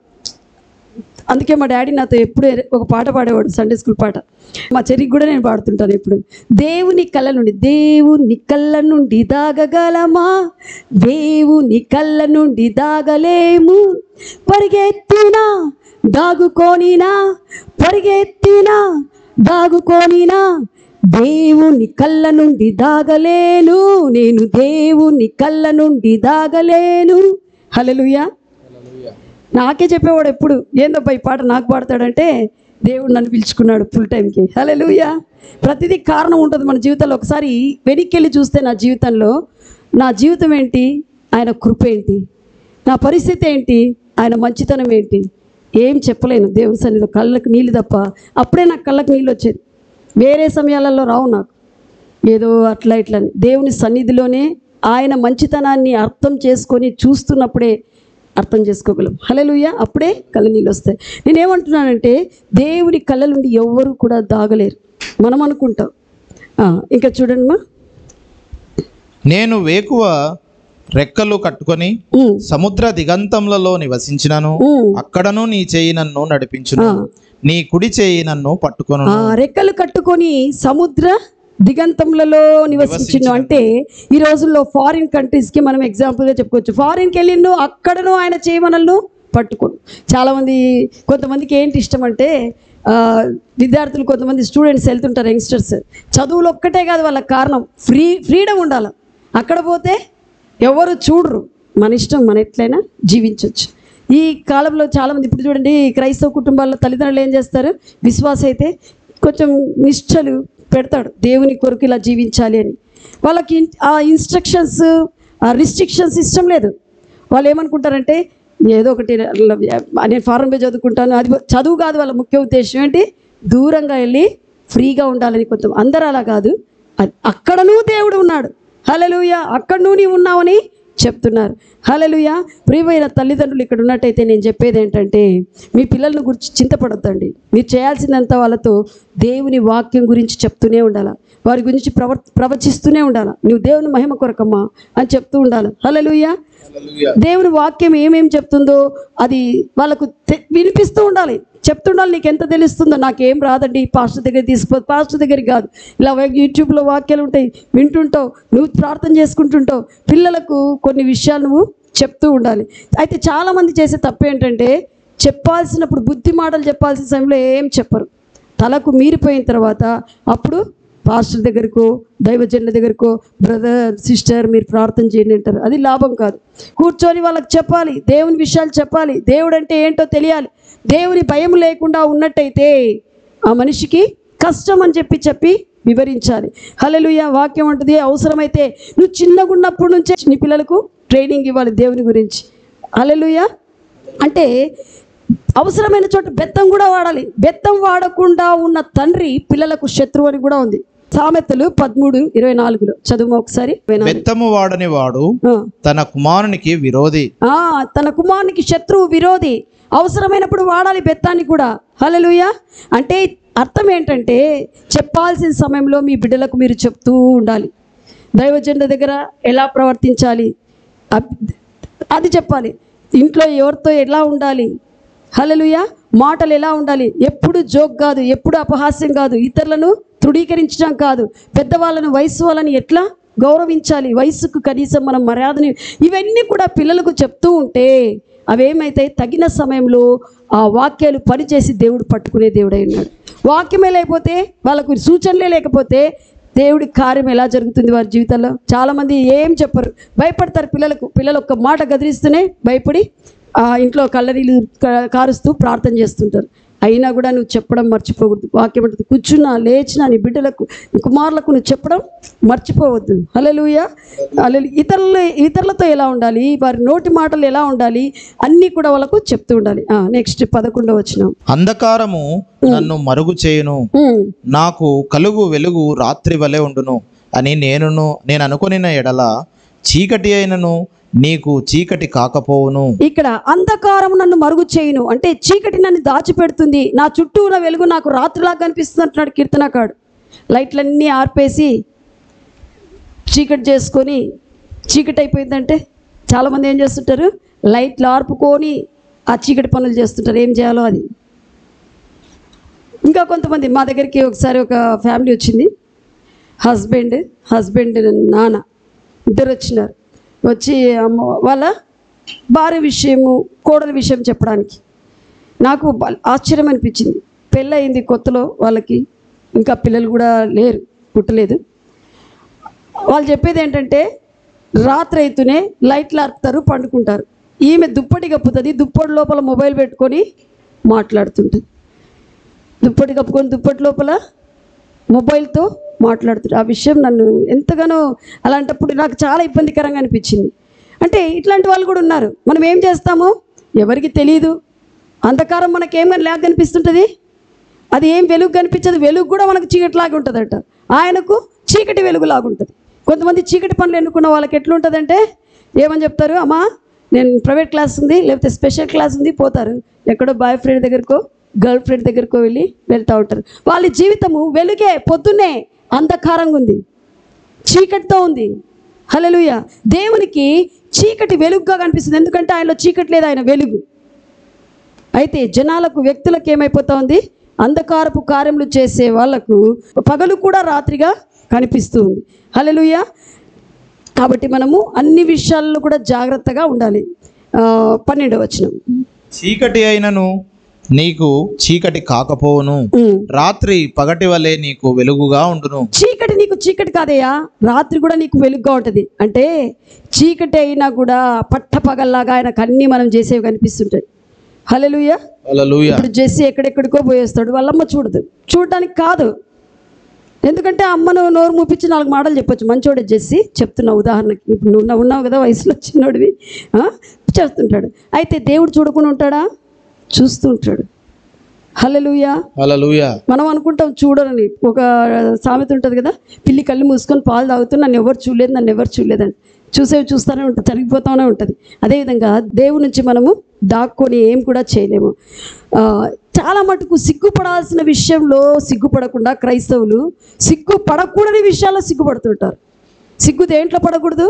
అందుకే మా డాడీ నాతో ఎప్పుడు ఒక పాట పాడేవాడు సండే స్కూల్ పాట మా చెరికి కూడా నేను పాడుతుంటాను ఎప్పుడు దేవుని కళ్ళ నుండి దేవుని కళ్ళ నుండి దాగగలమా దేవుని కళ్ళ నుండి దాగలేము పరిగెత్తినా దాగుకోనినా పరిగెత్తినా దాగుకోనినా దేవుని కళ్ళ నుండి దాగలేను నేను దేవుని కళ్ళ నుండి దాగలేను హల్లెలూయా నాకే చెప్పేవాడు ఎప్పుడు ఏందబ్బా ఈ పాట నాకు పాడతాడంటే దేవుడు నన్ను పిలుచుకున్నాడు ఫుల్ టైంకి హలే లూయా ప్రతిదీ కారణం ఉంటుంది మన జీవితంలో ఒకసారి వెనక్కి వెళ్ళి చూస్తే నా జీవితంలో నా జీవితం ఏంటి ఆయన కృప ఏంటి నా పరిస్థితి ఏంటి ఆయన మంచితనం ఏంటి ఏం చెప్పలేను దేవుని సన్నిధిలో కళ్ళకు నీళ్ళు తప్ప అప్పుడే నాకు కళ్ళకు నీళ్ళు వచ్చేది వేరే సమయాలలో రావు నాకు ఏదో అట్లా ఇట్లా అని. దేవుని సన్నిధిలోనే ఆయన మంచితనాన్ని అర్థం చేసుకొని చూస్తున్నప్పుడే అర్థం చేసుకోగలం హలలుయ అప్పుడే కళ్ళ నీళ్ళు వస్తాయి నేనేమంటున్నానంటే దేవుని కళ్ళ నుండి ఎవ్వరు కూడా దాగలేరు మనం అనుకుంటాం ఆ, ఇంకా చూడండి మా నేను వేకువ రెక్కలు కట్టుకొని ఉమ్, సముద్ర దిగంతములలో నివసించినను ఉమ్. అక్కడను నీ చేయి నన్ను నడిపించును ఆ. నీ కుడి చేయి నన్ను పట్టుకొను ఆ రెక్కలు కట్టుకొని సముద్ర దిగంతములలో నివసించిండు అంటే ఈ రోజుల్లో ఫారిన్ కంట్రీస్కి మనం ఎగ్జాంపుల్గా చెప్పుకోవచ్చు ఫారిన్కి వెళ్ళిండు అక్కడను ఆయన చేయమనలను పట్టుకోడు చాలామంది కొంతమందికి ఏంటి ఇష్టం అంటే ఆ, విద్యార్థులు కొంతమంది స్టూడెంట్స్ వెళ్తుంటారు యంగ్స్టర్స్ చదువులు ఒక్కటే కాదు వాళ్ళకి కారణం ఫ్రీ ఫ్రీడమ్ ఉండాలి అక్కడ పోతే ఎవరు చూడరు మన ఇష్టం మన ఎట్లయినా జీవించవచ్చు ఈ కాలంలో చాలామంది ఇప్పుడు చూడండి క్రైస్తవ కుటుంబాల్లో తల్లిదండ్రులు ఏం చేస్తారు విశ్వాస అయితే కొంచెం నిష్టలు పెడతాడు దేవుని కొరకు ఇలా జీవించాలి అని వాళ్ళకి ఇన్- ఆ ఇన్స్ట్రక్షన్స్ ఆ రిస్ట్రిక్షన్స్ ఇష్టం లేదు వాళ్ళు ఏమనుకుంటారంటే ఏదో ఒకటి అలా నేను ఫారెన్ పోయి చదువుకుంటాను అది చదువు కాదు వాళ్ళ ముఖ్య ఉద్దేశం ఏంటి దూరంగా వెళ్ళి ఫ్రీగా ఉండాలని కొంత అందరూ అలా కాదు అ- అక్కడనూ దేవుడు ఉన్నాడు హలలుయ అక్కడనూ నీవు ఉన్నావని చెప్తున్నారు హలలుయ ప్రియమైన తల్లిదండ్రులు ఇక్కడ ఉన్నట్టయితే నేను చెప్పేది ఏంటంటే మీ పిల్లలను గురించి చింతపడొద్దండి మీరు చేయాల్సిందంతా వాళ్ళతో దేవుని వాక్యం గురించి చెప్తూనే ఉండాలి వారి గురించి ప్రవర్ ప్రవచిస్తూనే ఉండాలి నువ్వు దేవుని మహిమ కొరకమ్మా అని చెప్తూ ఉండాలి హలలుయ దేవుని వాక్యం ఏమేం చెప్తుందో అది వాళ్ళకు తె- వినిపిస్తూ ఉండాలి చెప్తుండాలి నీకు ఎంత తెలుస్తుందో నాకేం రాదండి పాస్టర్ దగ్గర తీసుకో పాస్టర్ దగ్గరికి కాదు ఇలా యూట్యూబ్లో వాక్యాలు ఉంటాయి వింటుంటావు నువ్వు ప్రార్థన చేసుకుంటుంటావు పిల్లలకు కొన్ని విషయాలు నువ్వు చెప్తూ ఉండాలి అయితే చాలామంది చేసే తప్పు ఏంటంటే చెప్పాల్సినప్పుడు బుద్ధి మాటలు చెప్పాల్సిన సమయంలో ఏం చెప్పరు తలకు మీరిపోయిన తర్వాత అప్పుడు పాస్టర్ దగ్గరకో దైవజనుల దగ్గరకో బ్రదర్ సిస్టర్ మీరు ప్రార్థన చేయండి అంటారు అది లాభం కాదు కూర్చొని వాళ్ళకి చెప్పాలి దేవుని విషయాలు చెప్పాలి దేవుడు అంటే ఏంటో తెలియాలి దేవుని భయం లేకుండా ఉన్నట్టయితే ఆ మనిషికి కష్టం అని చెప్పి చెప్పి వివరించాలి హలలుయ వాక్యం అంటుంది అవసరమైతే నువ్వు చిన్నగా ఉన్నప్పటి నుంచే నీ పిల్లలకు ట్రైనింగ్ ఇవ్వాలి దేవుని గురించి హలలుయ అంటే అవసరమైన చోట బెత్తం కూడా వాడాలి బెత్తం వాడకుండా ఉన్న తండ్రి పిల్లలకు శత్రువు అని కూడా ఉంది సామెతలు పదమూడు ఇరవై నాలుగులో చదువు ఒకసారి ఇరవై నాలుగు. బెత్తము వాడని వాడు ఆ. తన కుమారునికి విరోధి ఆ, తన కుమారునికి శత్రువు విరోధి అవసరమైనప్పుడు వాడాలి బెత్తాన్ని కూడా హలలుయ అంటే అర్థం ఏంటంటే చెప్పాల్సిన సమయంలో మీ బిడ్డలకు మీరు చెప్తూ ఉండాలి దైవజనుల దగ్గర ఎలా ప్రవర్తించాలి అబ్- అది చెప్పాలి ఇంట్లో ఎవరితో ఎలా ఉండాలి హలలుయ మాటలు ఎలా ఉండాలి ఎప్పుడు జోక్ కాదు ఎప్పుడు అపహాస్యం కాదు ఇతరులను తృఢీకరించడం కాదు పెద్దవాళ్ళను వయసు వాళ్ళని ఎట్లా గౌరవించాలి వయసుకు కనీసం మనం మర్యాదని ఇవన్నీ కూడా పిల్లలకు చెప్తూ ఉంటే అవేమైతే తగిన సమయంలో ఆ వాక్యాలు పనిచేసి దేవుడు పట్టుకునే దేవుడై ఉన్నాడు వాక్యమే లేకపోతే వాళ్ళకు సూచనలే లేకపోతే దేవుడి కార్యం ఎలా జరుగుతుంది వారి జీవితంలో చాలామంది ఏం చెప్పరు భయపడతారు పిల్లలకు పిల్లలు ఒక్క మాట గదిరిస్తూనే భయపడి ఆ ఇంట్లో కళ్ళనీళ్ళు క- కారుస్తూ ప్రార్థన చేస్తుంటారు అయినా కూడా నువ్వు చెప్పడం మర్చిపోకూడదు వాక్యం అంటుంది కూర్చున్నా లేచినా నీ బిడ్డలకు నీ కుమారులకు నువ్వు చెప్పడం మర్చిపోవద్దు హలలుయ అలలు ఇతరుల ఇతరులతో ఎలా ఉండాలి వారి నోటి మాటలు ఎలా ఉండాలి అన్నీ కూడా వాళ్ళకు చెప్తూ ఉండాలి నెక్స్ట్ పదకొండవ వచ్చిన అంధకారము నన్ను మరుగు చేయును నాకు కలుగు వెలుగు రాత్రి వలె ఉండును అని నేనును నేను అనుకొనిన ఎడల చీకటి అయినను నీకు చీకటి కాకపోవును ఇక్కడ అంధకారం నన్ను మరుగు చేయును అంటే చీకటి నన్ను దాచిపెడుతుంది నా చుట్టూ ఉన్న వెలుగు నాకు రాత్రిలా కనిపిస్తుంది అంటున్నాడు కీర్తనకాడు లైట్లన్నీ ఆర్పేసి చీకటి చేసుకొని చీకటి అయిపోయిందంటే చాలామంది ఏం చేస్తుంటారు లైట్లు ఆర్పుకొని ఆ చీకటి పనులు చేస్తుంటారు ఏం చేయాలో అది ఇంకా కొంతమంది మా దగ్గరికి ఒకసారి ఒక ఫ్యామిలీ వచ్చింది హస్బెండ్ హస్బెండ్ నాన్న ఇద్దరు వచ్చినారు వచ్చి అమ్మ వాళ్ళ భార్య విషయము కోడల విషయం చెప్పడానికి నాకు బ- ఆశ్చర్యం అనిపించింది పెళ్ళయింది కొత్తలో వాళ్ళకి ఇంకా పిల్లలు కూడా లేరు పుట్టలేదు వాళ్ళు చెప్పేది ఏంటంటే రాత్రి అయితేనే లైట్లు ఆర్పుతారు పండుకుంటారు ఈమె దుప్పటి కప్పుతుంది దుప్పటి లోపల మొబైల్ పెట్టుకొని మాట్లాడుతుంటుంది దుప్పటి కప్పుకొని దుప్పటి లోపల మొబైల్తో మాట్లాడుతుంది ఆ విషయం నన్ను ఎంతగానో అలాంటప్పుడు నాకు చాలా ఇబ్బందికరంగా అనిపించింది అంటే ఇట్లాంటి వాళ్ళు కూడా ఉన్నారు మనం ఏం చేస్తామో ఎవరికి తెలియదు అంధకారం మనకేం లేక కనిపిస్తుంటుంది అది ఏం వెలుగు కనిపించదు వెలుగు కూడా మనకు చీకటిలాగా ఉంటుందట ఆయనకు చీకటి వెలుగులాగా ఉంటుంది కొంతమంది చీకటి పనులు ఎన్నుకున్న వాళ్ళకి ఎట్లుంటుందంటే ఏమని చెప్తారు అమ్మా నేను ప్రైవేట్ క్లాస్ ఉంది లేకపోతే స్పెషల్ క్లాస్ ఉంది పోతారు ఎక్కడో బాయ్ ఫ్రెండ్ దగ్గరకో గర్ల్ ఫ్రెండ్ దగ్గరకో వెళ్ళి వెళ్తూ ఉంటారు వాళ్ళ జీవితము వెలుగే పొద్దున్నే అంధకారంగా ఉంది చీకటితో ఉంది హల్లెలూయ దేవునికి చీకటి వెలుగుగా కనిపిస్తుంది ఎందుకంటే ఆయనలో చీకటి లేదు ఆయన వెలుగు అయితే జనాలకు వ్యక్తులకు ఏమైపోతా ఉంది అంధకారపు కార్యములు చేసే వాళ్ళకు పగలు కూడా రాత్రిగా కనిపిస్తూ ఉంది హల్లెలూయ కాబట్టి మనము అన్ని విషయాల్లో కూడా జాగ్రత్తగా ఉండాలి ఆ, పన్నెండవ వచనం చీకటి అయినను నీకు చీకటి కాకపోవును ఉమ్. రాత్రి పగటి వలె నీకు వెలుగుగా ఉండును చీకటి నీకు చీకటి కాదయ్యా రాత్రి కూడా నీకు వెలుగుగా ఉంటుంది అంటే చీకటి అయినా కూడా పట్ట పగల్లాగా ఆయనకు అన్నీ మనం చేసేవి కనిపిస్తుంటాయి హల్లెలూయా హల్లెలూయా ఇప్పుడు జెస్సీ ఎక్కడెక్కడికో పోయేస్తాడు వాళ్ళమ్మ చూడదు చూడడానికి కాదు ఎందుకంటే అమ్మను నోరు ముప్పించి నాలుగు మాటలు చెప్పొచ్చు మంచోడే జెస్సీ చెప్తున్నా ఉదాహరణకి ఇప్పుడు నువ్వు ఉన్నావు- ఉన్నావు కదా వయసులో చిన్నోడివి ఆ? చేస్తుంటాడు అయితే దేవుడు చూడకుండా ఉంటాడా చూస్తూ ఉంటాడు హల్లెలూయా హల్లెలూయా మనం అనుకుంటాం చూడరని ఒక సామెత ఉంటుంది కదా పిల్లి కళ్ళు మూసుకొని పాలు తాగుతూ నన్ను ఎవరు చూడలేదు నన్ను ఎవరు చూడలేదని చూసేవి చూస్తూనే ఉంటుంది తరిగిపోతూనే ఉంటుంది అదేవిధంగా దేవుడి నుంచి మనము దాక్కొని ఏం కూడా చేయలేము ఆ, చాలా మటుకు సిగ్గుపడాల్సిన విషయంలో సిగ్గుపడకుండా క్రైస్తవులు సిగ్గుపడకూడని విషయాల్లో సిగ్గుపడుతుంటారు సిగ్గు దేంట్లో పడకూడదు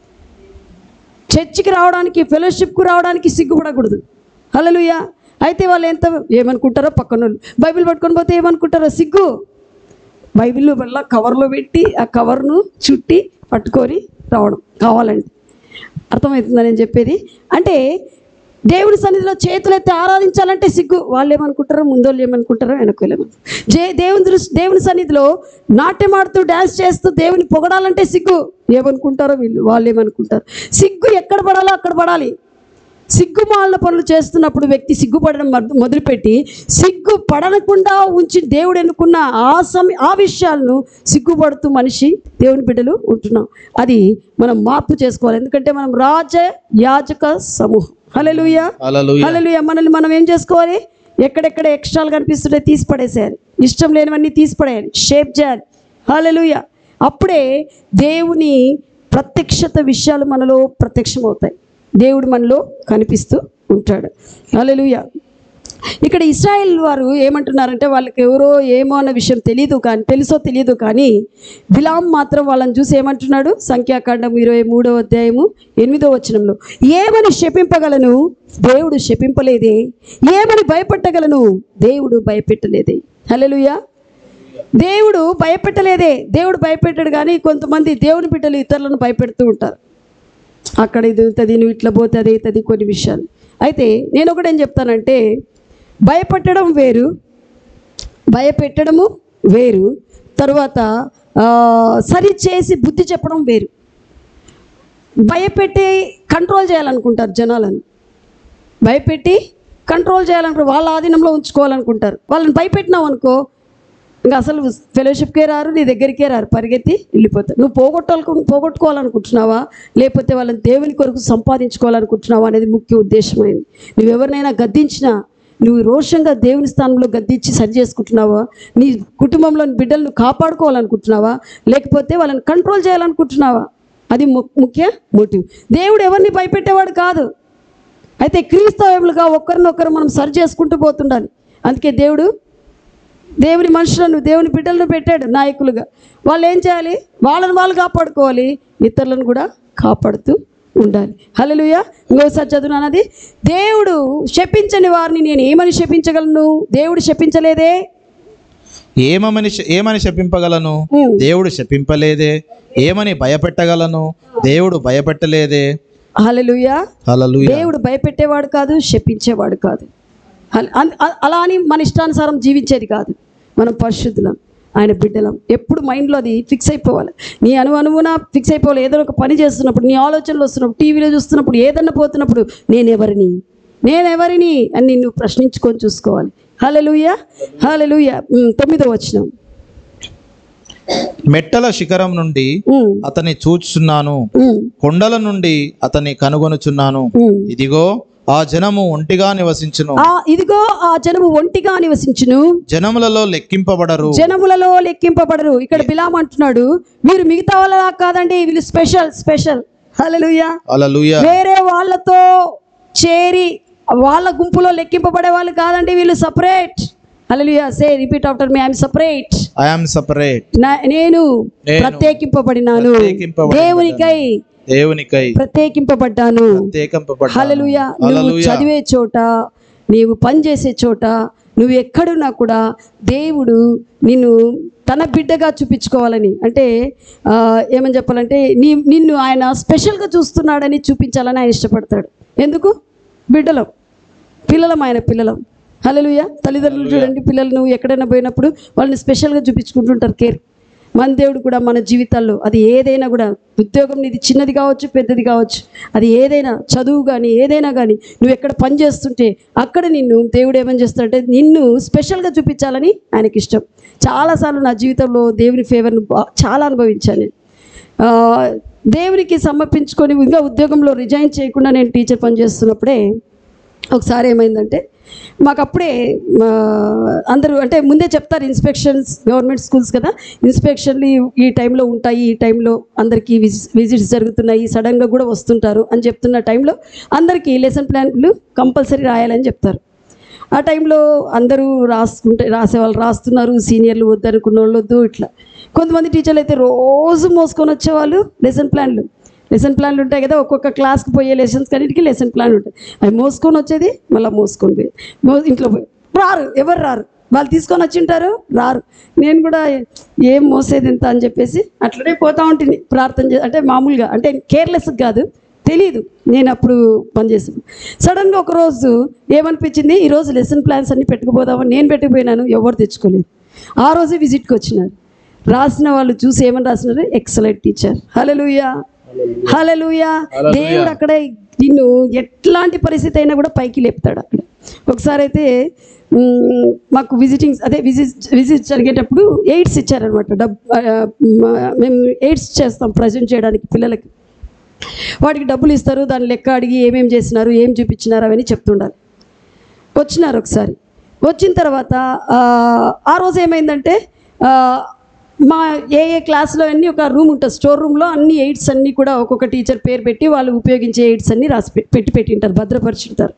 చర్చికి రావడానికి ఫెలోషిప్కు రావడానికి సిగ్గుపడకూడదు హల్లెలూయా అయితే వాళ్ళు ఎంత ఏమనుకుంటారో పక్కన వాళ్ళు బైబిల్ పట్టుకొని పోతే ఏమనుకుంటారో సిగ్గు బైబిల్ వల్ల కవర్లో పెట్టి ఆ కవర్ను చుట్టి పట్టుకొని రావడం కావాలండి అర్థమవుతుందా నేను చెప్పేది అంటే దేవుడి సన్నిధిలో చేతులు ఎత్తి ఆరాధించాలంటే సిగ్గు వాళ్ళు ఏమనుకుంటారో ముందోళ్ళు ఏమనుకుంటారో వెనకోలేమనుకుంటారు జే దేవుని దృష్టి దేవుని సన్నిధిలో నాట్యం ఆడుతూ డ్యాన్స్ చేస్తూ దేవుని పొగడాలంటే సిగ్గు ఏమనుకుంటారో వీళ్ళు వాళ్ళు ఏమనుకుంటారు సిగ్గు ఎక్కడ పడాలో అక్కడ పడాలి సిగ్గుమాలిన పనులు చేస్తున్నప్పుడు వ్యక్తి సిగ్గుపడడం మొద- మొదలుపెట్టి సిగ్గు పడనకుండా ఉంచి దేవుడు ఎన్నుకున్న ఆ సమయ ఆ విషయాలను సిగ్గుపడుతూ మనిషి దేవుని బిడ్డలు ఉంటున్నాం అది మనం మార్పు చేసుకోవాలి ఎందుకంటే మనం రాజ యాజక సమూహం హల్లెలూయా హల్లెలూయా హల్లెలూయా మనల్ని మనం ఏం చేసుకోవాలి ఎక్కడెక్కడ ఎక్స్ట్రాలు కనిపిస్తుంటే తీసి పడేసేయాలి ఇష్టం లేనివన్నీ తీసి పడేయాలి షేప్ చేయాలి హల్లెలూయా అప్పుడే దేవుని ప్రత్యక్షత విషయాలు మనలో ప్రత్యక్షమవుతాయి దేవుడు మనలో కనిపిస్తూ ఉంటాడు హల్లెలూయా ఇక్కడ ఇస్రాయేల్ వారు ఏమంటున్నారంటే వాళ్ళకి ఎవరో ఏమో అన్న విషయం తెలియదు కానీ తెలుసో తెలియదు కానీ బిలాం మాత్రం వాళ్ళని చూసి ఏమంటున్నాడు సంఖ్యాకాండం ఇరవై మూడవ అధ్యాయము ఎనిమిదో వచనంలో ఏమని శపింపగలను దేవుడు శపింపలేదే ఏమని భయపెట్టగలను దేవుడు భయపెట్టలేదే హల్లెలూయా దేవుడు భయపెట్టలేదే దేవుడు భయపెట్టాడు కానీ కొంతమంది దేవుని బిడ్డలు ఇతరులను భయపెడుతూ ఉంటారు అక్కడ ఇది అవుతుంది నువ్వు ఇట్లా పోతే అది అవుతుంది కొన్ని విషయాలు అయితే నేను ఒకటి ఏం చెప్తానంటే భయపెట్టడం వేరు భయపెట్టడము వేరు తర్వాత ఆ, సరి చేసి బుద్ధి చెప్పడం వేరు భయపెట్టి కంట్రోల్ చేయాలనుకుంటారు జనాలను భయపెట్టి కంట్రోల్ చేయాలనుకుంటారు వాళ్ళ ఆధీనంలో ఉంచుకోవాలనుకుంటారు వాళ్ళని భయపెట్టినావు అనుకో ఇంకా అసలు ఫెలోషిప్కే రారు నీ దగ్గరికే రారు పరిగెత్తి వెళ్ళిపోతారు నువ్వు పోగొట్టాలకు పోగొట్టుకోవాలనుకుంటున్నావా లేకపోతే వాళ్ళని దేవుని కొరకు సంపాదించుకోవాలనుకుంటున్నావా అనేది ముఖ్య ఉద్దేశమైంది నువ్వు ఎవరినైనా గద్దించినా నువ్వు రోషంగా దేవుని స్థానంలో గద్దించి సరి చేసుకుంటున్నావా నీ కుటుంబంలోని బిడ్డలను కాపాడుకోవాలనుకుంటున్నావా లేకపోతే వాళ్ళని కంట్రోల్ చేయాలనుకుంటున్నావా అది ము- ముఖ్య మోటివ్ దేవుడు ఎవరిని భయపెట్టేవాడు కాదు అయితే క్రీస్తవులుగా ఒకరినొకరు మనం సరి చేసుకుంటూ పోతుండాలి అందుకే దేవుడు దేవుని మనుషులను దేవుని బిడ్డలను పెట్టాడు నాయకులుగా వాళ్ళు ఏం చేయాలి వాళ్ళని వాళ్ళు కాపాడుకోవాలి ఇతరులను కూడా కాపాడుతూ ఉండాలి హల్లెలూయా ఇంకోసారి చదువునానది దేవుడు శపించని వారిని నేను ఏమని శపించగలను దేవుడు శపించలేదే ఏమని ఏమని శపింపగలను ఉమ్. దేవుడు శపింపలేదే ఏమని భయపెట్టగలను దేవుడు భయపెట్టలేదే హల్లెలూయా హల్లెలూయా దేవుడు భయపెట్టేవాడు కాదు శపించేవాడు కాదు అల- అన్- అ- అలా అని మన ఇష్టానుసారం జీవించేది కాదు మనం పరిశుద్ధులం ఆయన బిడ్డలం ఎప్పుడు మైండ్లో అది ఫిక్స్ అయిపోవాలి నీ అను అనువున ఫిక్స్ అయిపోవాలి ఏదైనా ఒక పని చేస్తున్నప్పుడు నీ ఆలోచనలు వస్తున్నప్పుడు టీవీలో చూస్తున్నప్పుడు ఏదన్నా పోతున్నప్పుడు నేనెవరిని నేనెవరిని అని నిన్ను ప్రశ్నించుకొని చూసుకోవాలి హలలుయ హలలుయ తొమ్మిదో వచ్చిన మెట్టల శిఖరం నుండి అతని చూచుచున్నాను కొండల నుండి అతన్ని కనుగొనుచున్నాను ఇదిగో ఆ జనము ఒంటిగా నివసించును ఆ ఇదిగో ఆ జనము ఒంటిగా నివసించును జనములలో లెక్కింపబడరు జనములలో లెక్కింపబడరు ఇక్కడ బిలాం అంటున్నాడు మీరు మిగతా వాళ్ళలా కాదండి వీళ్ళు స్పెషల్ స్పెషల్ హల్లెలూయా అలలుయ వేరే వాళ్ళతో చేరి వాళ్ళ గుంపులో లెక్కింపబడే వాళ్ళు కాదండి వీళ్ళు separate hallelujah say repeat after me I'm separate I'm separate నేను నేను ప్రత్యేకింపబడినాను ప్రత్యేకింపబడిన దేవునికై దేవునికై ప్రత్యేకింపబడ్డాను ప్రత్యేకింపబడ్డాను. హల్లెలూయా నువ్వు హల్లెలూయా. చదివే చోట నీవు పనిచేసే చోట నువ్వు ఎక్కడున్నా కూడా దేవుడు నిన్ను తన బిడ్డగా చూపించుకోవాలని అంటే ఆ, ఏమని చెప్పాలంటే నీ నిన్ను ఆయన స్పెషల్గా చూస్తున్నాడని చూపించాలని ఆయన ఇష్టపడతాడు ఎందుకు బిడ్డలం పిల్లలం ఆయన పిల్లలం హల్లెలూయా తల్లిదండ్రులు చూడండి పిల్లలు నువ్వు ఎక్కడైనా పోయినప్పుడు వాళ్ళని స్పెషల్గా చూపించుకుంటుంటారు కేర్ మన దేవుడు కూడా మన జీవితాల్లో అది ఏదైనా కూడా ఉద్యోగం నీది చిన్నది కావచ్చు పెద్దది కావచ్చు అది ఏదైనా చదువు కానీ ఏదైనా కానీ నువ్వు ఎక్కడ పని చేస్తుంటే అక్కడ నిన్ను దేవుడు ఏమని చేస్తాడంటే నిన్ను స్పెషల్గా చూపించాలని ఆయనకి ఇష్టం చాలాసార్లు నా జీవితంలో దేవుని ఫేవర్ను బా- చాలా అనుభవించాను నేను ఆ, దేవునికి సమర్పించుకొని ఇంకా ఉద్యోగంలో రిజైన్ చేయకుండా నేను టీచర్ పని చేస్తున్నప్పుడే ఒకసారి ఏమైందంటే మాకు అప్పుడే ఆ, అందరూ అంటే ముందే చెప్తారు ఇన్స్పెక్షన్స్ గవర్నమెంట్ స్కూల్స్ కదా ఇన్స్పెక్షన్లు ఈ- ఈ టైంలో ఉంటాయి ఈ టైంలో అందరికీ విజి- విజిట్స్ జరుగుతున్నాయి సడన్గా కూడా వస్తుంటారు అని చెప్తున్న టైంలో అందరికీ లెసన్ ప్లాన్లు కంపల్సరీ రాయాలని చెప్తారు ఆ టైంలో అందరూ రాసుకుంటే రాసేవాళ్ళు రాస్తున్నారు సీనియర్లు వద్దనుకున్న వాళ్ళు వద్దు ఇట్లా కొంతమంది టీచర్లు అయితే రోజు మోసుకొని వచ్చేవాళ్ళు లెసన్ ప్లాన్లు లెసన్ ప్లాన్లు ఉంటాయి కదా ఒక్కొక్క క్లాస్కి పోయే లెసన్స్ కన్నిటికీ లెసన్ ప్లాన్ ఉంటాయి అవి మోసుకొని వచ్చేది మళ్ళీ మోసుకొని పోయేది మో ఇంట్లో పోయి రారు ఎవరు రారు వాళ్ళు తీసుకొని వచ్చి ఉంటారు రారు నేను కూడా ఏం మోసేది ఎంత అని చెప్పేసి అట్లనే పోతా ఉంటుంది ప్రార్థన చే అంటే మామూలుగా అంటే కేర్లెస్ కాదు తెలీదు నేను అప్పుడు పనిచేసాను సడన్గా ఒకరోజు ఏమనిపించింది ఈరోజు లెసన్ ప్లాన్స్ అన్ని పెట్టుకుపోదామని నేను పెట్టుకుపోయినాను ఎవరు తెచ్చుకోలేదు ఆ రోజు విజిట్కి వచ్చినారు రాసిన వాళ్ళు చూసి ఏమని రాసినారు ఎక్సలెంట్ టీచర్ హలలుయా హలలుయా దేవుడు అక్కడ నిన్ను ఎట్లాంటి పరిస్థితి అయినా కూడా పైకి లేపుతాడు అక్కడ ఒకసారి అయితే మ్, మాకు విజిటింగ్స్ అదే విజిట్ విజిట్ జరిగేటప్పుడు ఎయిడ్స్ ఇచ్చారనమాట డబ్ ఆ, మ- మేము ఎయిడ్స్ చేస్తాం ప్రజెంట్ చేయడానికి పిల్లలకి వాటికి డబ్బులు ఇస్తారు దాని లెక్క అడిగి ఏమేం చేసినారు ఏం చూపించినారు అవన్నీ చెప్తుండాలి వచ్చినారు ఒకసారి వచ్చిన తర్వాత ఆ, ఆ రోజు ఏమైందంటే ఆ, మా ఏ ఏ క్లాస్లో అన్ని ఒక రూమ్ ఉంటుంది స్టోర్ రూమ్లో అన్ని ఎయిడ్స్ అన్నీ కూడా ఒక్కొక్క టీచర్ పేరు పెట్టి వాళ్ళు ఉపయోగించే ఎయిడ్స్ అన్ని రాసి పె- పెట్టి పెట్టింటారు భద్రపరిచింటారు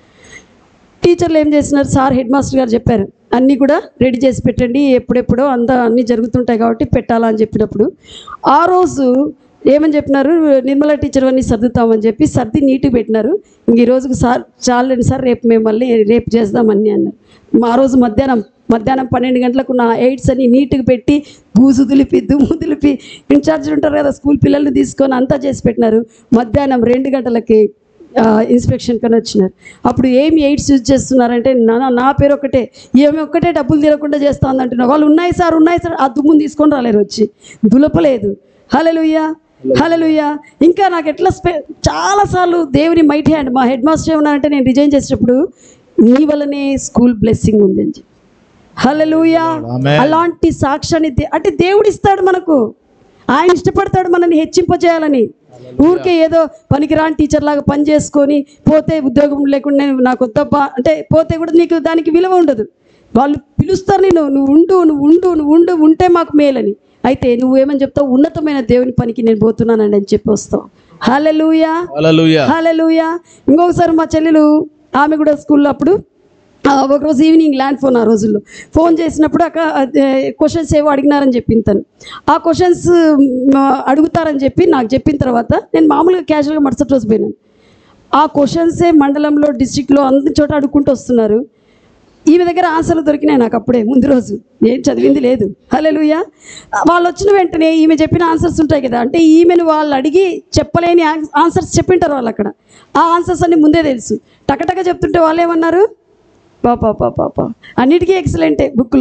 టీచర్లు ఏం చేసినారు సార్ హెడ్ మాస్టర్ గారు చెప్పారు అన్నీ కూడా రెడీ చేసి పెట్టండి ఎప్పుడెప్పుడో అంతా అన్నీ జరుగుతుంటాయి కాబట్టి పెట్టాలా అని చెప్పినప్పుడు ఆ రోజు ఏమని చెప్పినారు నిర్మల టీచర్ అన్నీ సర్దుతామని చెప్పి సర్ది నీట్గా పెట్టినారు ఇంక ఈ రోజుకి సార్ చాలండి సార్ రేపు మేము మళ్ళీ రేపు చేద్దామని అన్నారు మా రోజు మధ్యాహ్నం మధ్యాహ్నం పన్నెండు గంటలకు నా ఎయిడ్స్ అన్ని నీట్గా పెట్టి బూజు దులిపి దుమ్ము దులిపి ఇన్ఛార్జ్లు ఉంటారు కదా స్కూల్ పిల్లల్ని తీసుకొని అంతా చేసి పెట్టినారు మధ్యాహ్నం రెండు గంటలకి ఇన్స్పెక్షన్ కని వచ్చినారు అప్పుడు ఏమి ఎయిడ్స్ యూజ్ చేస్తున్నారంటే నా నా పేరు ఒకటే ఏమి ఒక్కటే డబ్బులు తీరకుండా చేస్తాను అంటున్నారు వాళ్ళు ఉన్నాయి సార్ ఉన్నాయి సార్ ఆ దుమ్ముని తీసుకొని రాలేరు వచ్చి దులపలేదు హలలుయ్యా హలలుయ్యా ఇంకా నాకు ఎట్లా స్పె చాలాసార్లు దేవుని మైట్ హ్యాండ్ మా హెడ్ మాస్టర్ ఏమన్నారంటే నేను రిజైన్ చేసేటప్పుడు నీ వల్లనే స్కూల్ బ్లెస్సింగ్ ఉంది అని చెప్పి హలలుయా ఆమేన్. అలాంటి సాక్ష్యాన్ని దే- అంటే దేవుడు ఇస్తాడు మనకు ఆయన ఇష్టపడతాడు మనల్ని హెచ్చింపజేయాలని ఊరికే ఏదో పనికిరాని టీచర్ లాగా పని చేసుకొని పోతే ఉద్యోగం లేకుండా నేను నాకు వద్దబ్బా అంటే పోతే కూడా నీకు దానికి విలువ ఉండదు వాళ్ళు పిలుస్తారు నేను నువ్వు ఉండు నువ్వు ఉండు నువ్వు ఉండు ఉంటే మాకు మేలని అయితే నువ్వేమని చెప్తావు ఉన్నతమైన దేవుని పనికి నేను పోతున్నానండి అని చెప్పి వస్తావు హలలుయా హల్లెలూయా హలలుయా ఇంకొకసారి మా చెల్లెలు ఆమె కూడా స్కూల్లో అప్పుడు ఆ, ఒకరోజు ఈవినింగ్ ల్యాండ్ ఫోన్ ఆ రోజుల్లో ఫోన్ చేసినప్పుడు అక్క క్వశ్చన్స్ ఏవో అడిగినారని చెప్పింది తను ఆ క్వశ్చన్స్ అడుగుతారని చెప్పి నాకు చెప్పిన తర్వాత నేను మామూలుగా క్యాజువల్గా మరుసటి రోజు పోయినాను ఆ క్వశ్చన్సే మండలంలో డిస్టిక్లో అన్ని చోట అడుక్కుంటూ వస్తున్నారు ఈమె దగ్గర ఆన్సర్లు దొరికినాయి నాకు అప్పుడే ముందు రోజు ఏం చదివింది లేదు హలోయ వాళ్ళు వచ్చిన వెంటనే ఈమె చెప్పిన ఆన్సర్స్ ఉంటాయి కదా అంటే ఈమెను వాళ్ళు అడిగి చెప్పలేని ఆన్సర్స్ చెప్పింటారు వాళ్ళు అక్కడ ఆ ఆన్సర్స్ అన్ని ముందే తెలుసు టకటక చెప్తుంటే వాళ్ళు ఏమన్నారు పాపా పాపా అన్నిటికీ ఎక్సలెంటే బుక్లో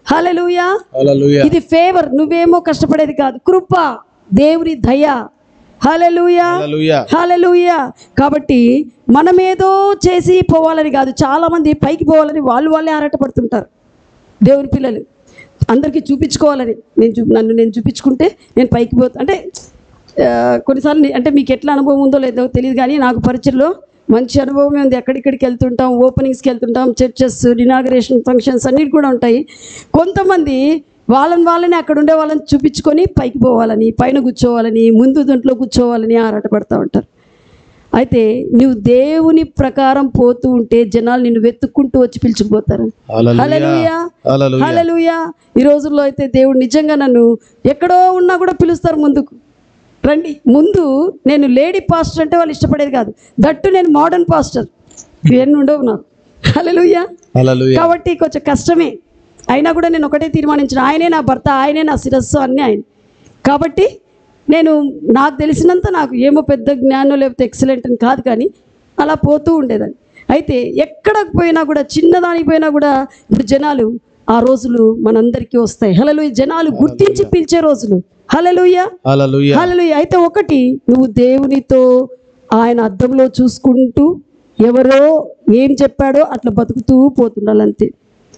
హల్లెలూయా హల్లెలూయా ఇది ఫేవర్ నువ్వేమో కష్టపడేది కాదు కృప దేవుని దయ హల్లెలూయా హల్లెలూయా హల్లెలూయా కాబట్టి మనమేదో చేసి పోవాలని కాదు చాలా మంది పైకి పోవాలని వాళ్ళు వాళ్ళే ఆరాటపడుతుంటారు దేవుని పిల్లలు అందరికీ చూపించుకోవాలని నేను చూ నన్ను నేను చూపించుకుంటే నేను పైకి పోతా అంటే ఆ, కొన్నిసార్లు నీ- అంటే మీకు ఎట్లా అనుభవం ఉందో లేదో తెలియదు కానీ నాకు పరిచయలో మంచి అనుభవం ఉంది ఎక్కడిక్కడికి వెళ్తుంటాం ఓపెనింగ్స్కి వెళ్తుంటాం చర్చెస్ ఇనాగరేషన్ ఫంక్షన్స్ అన్నిటి కూడా ఉంటాయి కొంతమంది వాళ్ళని వాళ్ళని అక్కడ ఉండే వాళ్ళని చూపించుకొని పైకి పోవాలని పైన కూర్చోవాలని ముందు దాంట్లో కూర్చోవాలని ఆరాటపడుతూ ఉంటారు అయితే నువ్వు దేవుని ప్రకారం పోతూ ఉంటే జనాలు నిన్ను వెతుక్కుంటూ వచ్చి పిలుచుకుపోతారు హల్లెలూయా హల్లెలూయా హల్లెలూయా హల్లెలూయా ఈ రోజుల్లో అయితే దేవుడు నిజంగా నన్ను ఎక్కడో ఉన్నా కూడా పిలుస్తారు ముందుకు రండి ముందు నేను లేడీ పాస్టర్ అంటే వాళ్ళు ఇష్టపడేది కాదు దట్టు నేను మోడర్న్ పాస్టర్ ఇవన్నీ ఉండవు నాకు హల్లెలూయా హల్లెలూయా కాబట్టి కొంచెం కష్టమే అయినా కూడా నేను ఒకటే తీర్మానించిన ఆయనే నా భర్త ఆయనే నా శిరస్సు అన్నీ ఆయన కాబట్టి నేను నాకు తెలిసినంత నాకు ఏమో పెద్ద జ్ఞానం లేకపోతే ఎక్సలెంట్ అని కాదు కానీ అలా పోతూ ఉండేదాన్ని అయితే ఎక్కడికి పోయినా కూడా చిన్నదానికి పోయినా కూడా ఇప్పుడు జనాలు ఆ రోజులు మనందరికీ వస్తాయి హలలు జనాలు గుర్తించి పిలిచే రోజులు హలలుయ హల్లెలూయా హలలుయ అయితే ఒకటి నువ్వు దేవునితో ఆయన అద్దంలో చూసుకుంటూ ఎవరో ఏం చెప్పాడో అట్లా బతుకుతూ పోతుండాలి అంతే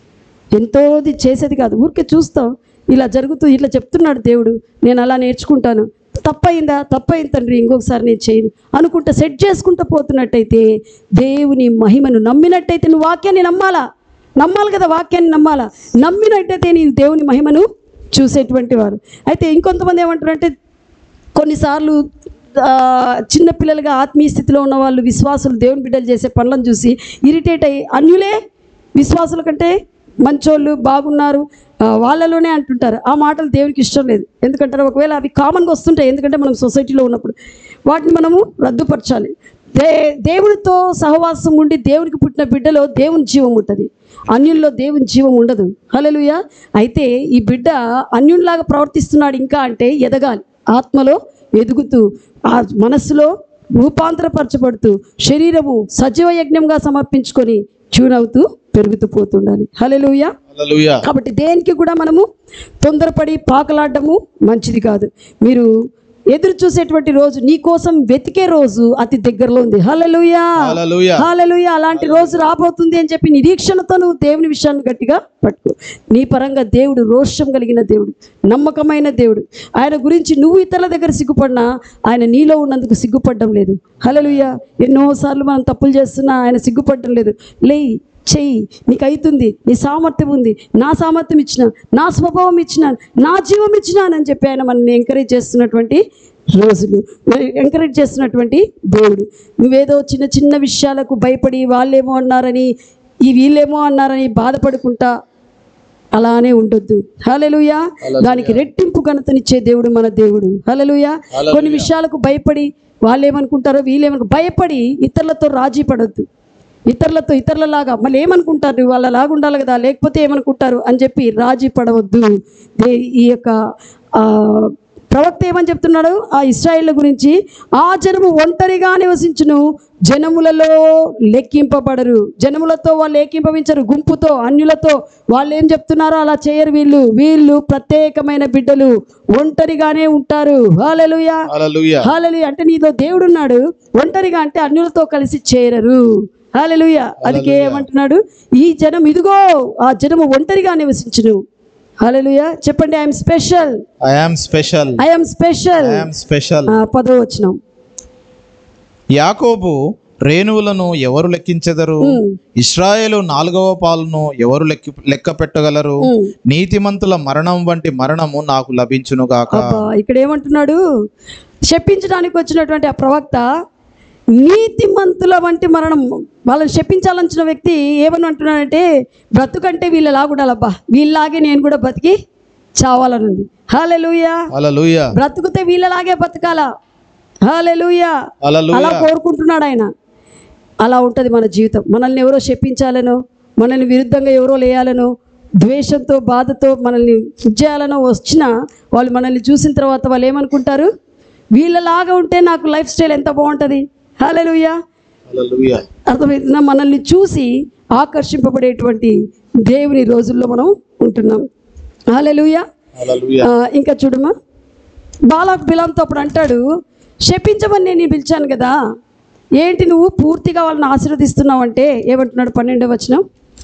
ఎంతోది చేసేది కాదు ఊరికే చూస్తాం ఇలా జరుగుతూ ఇట్లా చెప్తున్నాడు దేవుడు నేను అలా నేర్చుకుంటాను తప్పయిందా తప్పయింది తండ్రి ఇంకొకసారి నేను చేయను అనుకుంటా సెట్ చేసుకుంటూ పోతున్నట్టయితే దేవుని మహిమను నమ్మినట్టయితే నువ్వు వాక్యాన్ని నమ్మాలా నమ్మాలి కదా వాక్యాన్ని నమ్మాలా నమ్మినట్టయితే నీ దేవుని మహిమను చూసేటువంటి వారు అయితే ఇంకొంతమంది ఏమంటారంటే కొన్నిసార్లు ఆ, చిన్న పిల్లలుగా ఆత్మీయ స్థితిలో ఉన్న వాళ్ళు విశ్వాసులు దేవుని బిడ్డలు చేసే పనులను చూసి ఇరిటేట్ అయ్యి అన్యులే విశ్వాసుల కంటే మంచోళ్ళు బాగున్నారు ఆ, వాళ్ళలోనే అంటుంటారు ఆ మాటలు దేవునికి ఇష్టం లేదు ఎందుకంటే ఒకవేళ అవి కామన్గా వస్తుంటాయి ఎందుకంటే మనం సొసైటీలో ఉన్నప్పుడు వాటిని మనము రద్దుపరచాలి దే దేవునితో సహవాసం ఉండి దేవునికి పుట్టిన బిడ్డలో దేవుని జీవం ఉంటుంది అన్యుల్లో దేవుని జీవం ఉండదు హల్లెలూయ అయితే ఈ బిడ్డ అన్యుల్లాగా ప్రవర్తిస్తున్నాడు ఇంకా అంటే ఎదగాలి ఆత్మలో ఎదుగుతూ ఆ మనస్సులో రూపాంతరపరచబడుతూ శరీరము సజీవ యజ్ఞంగా సమర్పించుకొని చూనవుతూ పెరుగుతూ పోతుండాలి హల్లెలూయ హల్లెలూయా కాబట్టి దేనికి కూడా మనము తొందరపడి పాకలాడటము మంచిది కాదు మీరు ఎదురు చూసేటువంటి రోజు నీ కోసం వెతికే రోజు అతి దగ్గరలో ఉంది హల్లెలూయా హల్లెలూయా హాలలుయ అలాంటి రోజు రాబోతుంది అని చెప్పి నిరీక్షణతో నువ్వు దేవుని విషయాన్ని గట్టిగా పట్టుకో నీ పరంగా దేవుడు రోషం కలిగిన దేవుడు నమ్మకమైన దేవుడు ఆయన గురించి నువ్వు ఇతరుల దగ్గర సిగ్గుపడినా ఆయన నీలో ఉన్నందుకు సిగ్గుపడడం లేదు హలలుయ ఎన్నోసార్లు మనం తప్పులు చేస్తున్నా ఆయన సిగ్గుపడడం లేదు లేయి చెయ్యి నీకు అవుతుంది నీ సామర్థ్యం ఉంది నా సామర్థ్యం ఇచ్చిన నా స్వభావం ఇచ్చిన నా జీవం ఇచ్చినానని చెప్పి ఆయన మనల్ని ఎంకరేజ్ చేస్తున్నటువంటి రోజులు ఎంకరేజ్ చేస్తున్నటువంటి దేవుడు నువ్వేదో చిన్న చిన్న విషయాలకు భయపడి వాళ్ళేమో అన్నారని ఈ వీళ్ళేమో అన్నారని బాధపడుకుంటా అలానే ఉండొద్దు హలలుయా దానికి రెట్టింపు ఘనతనిచ్చే దేవుడు మన దేవుడు హలలుయా కొన్ని విషయాలకు భయపడి వాళ్ళు ఏమనుకుంటారో వీళ్ళేమనుకు భయపడి ఇతరులతో రాజీ పడొద్దు ఇతరులతో ఇతరులలాగా మళ్ళీ ఏమనుకుంటారు వాళ్ళలాగా ఉండాలి కదా లేకపోతే ఏమనుకుంటారు అని చెప్పి రాజీ పడవద్దు దే- ఈ యొక్క ఆ, ప్రవక్త ఏమని చెప్తున్నాడు ఆ ఇస్రాయిల్ గురించి ఆ జనము ఒంటరిగా నివసించును జనములలో లెక్కింపబడరు జనములతో వాళ్ళు ఏకింపవించరు గుంపుతో అన్యులతో వాళ్ళు ఏం చెప్తున్నారో అలా చేయరు వీళ్ళు వీళ్ళు ప్రత్యేకమైన బిడ్డలు ఒంటరిగానే ఉంటారు హాలెలుయా హల్లెలూయా హాలెలుయ అంటే నీతో దేవుడున్నాడు ఒంటరిగా అంటే అన్యులతో కలిసి చేరరు హాలెలుయ అందుకే ఏమంటున్నాడు ఈ జనం ఇదిగో ఆ జనము ఒంటరిగా నివసించును హాలెలుయ చెప్పండి I'm special I am special I'm special I am special పదో వచ్చినాం యాకోబు రేణువులను ఎవరు లెక్కించెదరు ఇస్రాయేలు నాలుగవ పాలను ఎవరు లెక్కి లెక్క పెట్టగలరు నీతిమంతుల మరణం వంటి మరణము నాకు లభించునుగాక అబ్బా ఇక్కడ ఏమంటున్నాడు శపించడానికి వచ్చినటువంటి ఆ ప్రవక్త నీతిమంతుల వంటి మరణం వాళ్ళని శపించాలనిచిన వ్యక్తి ఏమని అంటున్నాడంటే బ్రతుకంటే వీళ్ళలాగా ఉండాలబ్బా వీళ్ళలాగే నేను కూడా బతికి చావాలనుంది హాలెలుయా హల్లెలూయా బ్రతుకుతే వీళ్ళలాగే బతకాలా హాలెలుయా అలా హల్లెలూయా కోరుకుంటున్నాడు ఆయన అలా ఉంటుంది మన జీవితం మనల్ని ఎవరో శపించాలనో మనల్ని విరుద్ధంగా ఎవరో లేయాలనో ద్వేషంతో బాధతో మనల్ని ఇది చేయాలనో వచ్చినా వాళ్ళు మనల్ని చూసిన తర్వాత వాళ్ళు ఏమనుకుంటారు వీళ్ళలాగా ఉంటే నాకు లైఫ్ స్టైల్ ఎంత బాగుంటుంది హాలెలుయా హల్లెలూయా అర్థమవుతుందా మనల్ని చూసి ఆకర్షింపబడేటువంటి దేవుని రోజుల్లో మనం ఉంటున్నాం హల్లెలూయా హల్లెలూయా. ఆ, ఇంకా చూడమ్మా బాలాకు బిలాంతో అప్పుడు అంటాడు శపించమని నేను నిన్ను పిలిచాను కదా ఏంటి నువ్వు పూర్తిగా వాళ్ళని ఆశీర్వదిస్తున్నావు అంటే ఏమంటున్నాడు పన్నెండవ వచనం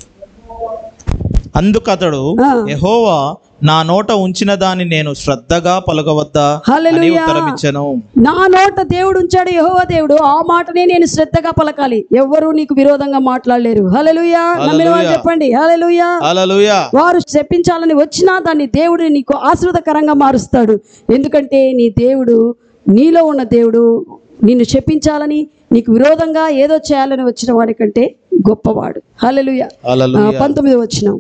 అందుకతడు ఆ. యెహోవా నా నోట ఉంచిన దాన్ని నేను శ్రద్ధగా పలకవద్దా అని హల్లెలూయా. ఉత్తరమిచ్చాను నా నోట దేవుడు ఉంచాడు యెహోవా దేవుడు ఆ మాటనే నేను శ్రద్ధగా పలకాలి ఎవ్వరూ నీకు విరోధంగా మాట్లాడలేరు హల్లెలూయా నమ్మిన వాళ్ళు హల్లెలూయా. చెప్పండి హల్లెలూయా హల్లెలూయా వారు శపించాలని వచ్చినా దాన్ని దేవుడు నీకు ఆశీర్వదకరంగా మారుస్తాడు ఎందుకంటే నీ దేవుడు నీలో ఉన్న దేవుడు నిన్ను శపించాలని నీకు విరోధంగా ఏదో చేయాలని వచ్చిన వాడికంటే గొప్పవాడు హల్లెలూయా హల్లెలూయా. పంతొమ్మిది వచ్చిన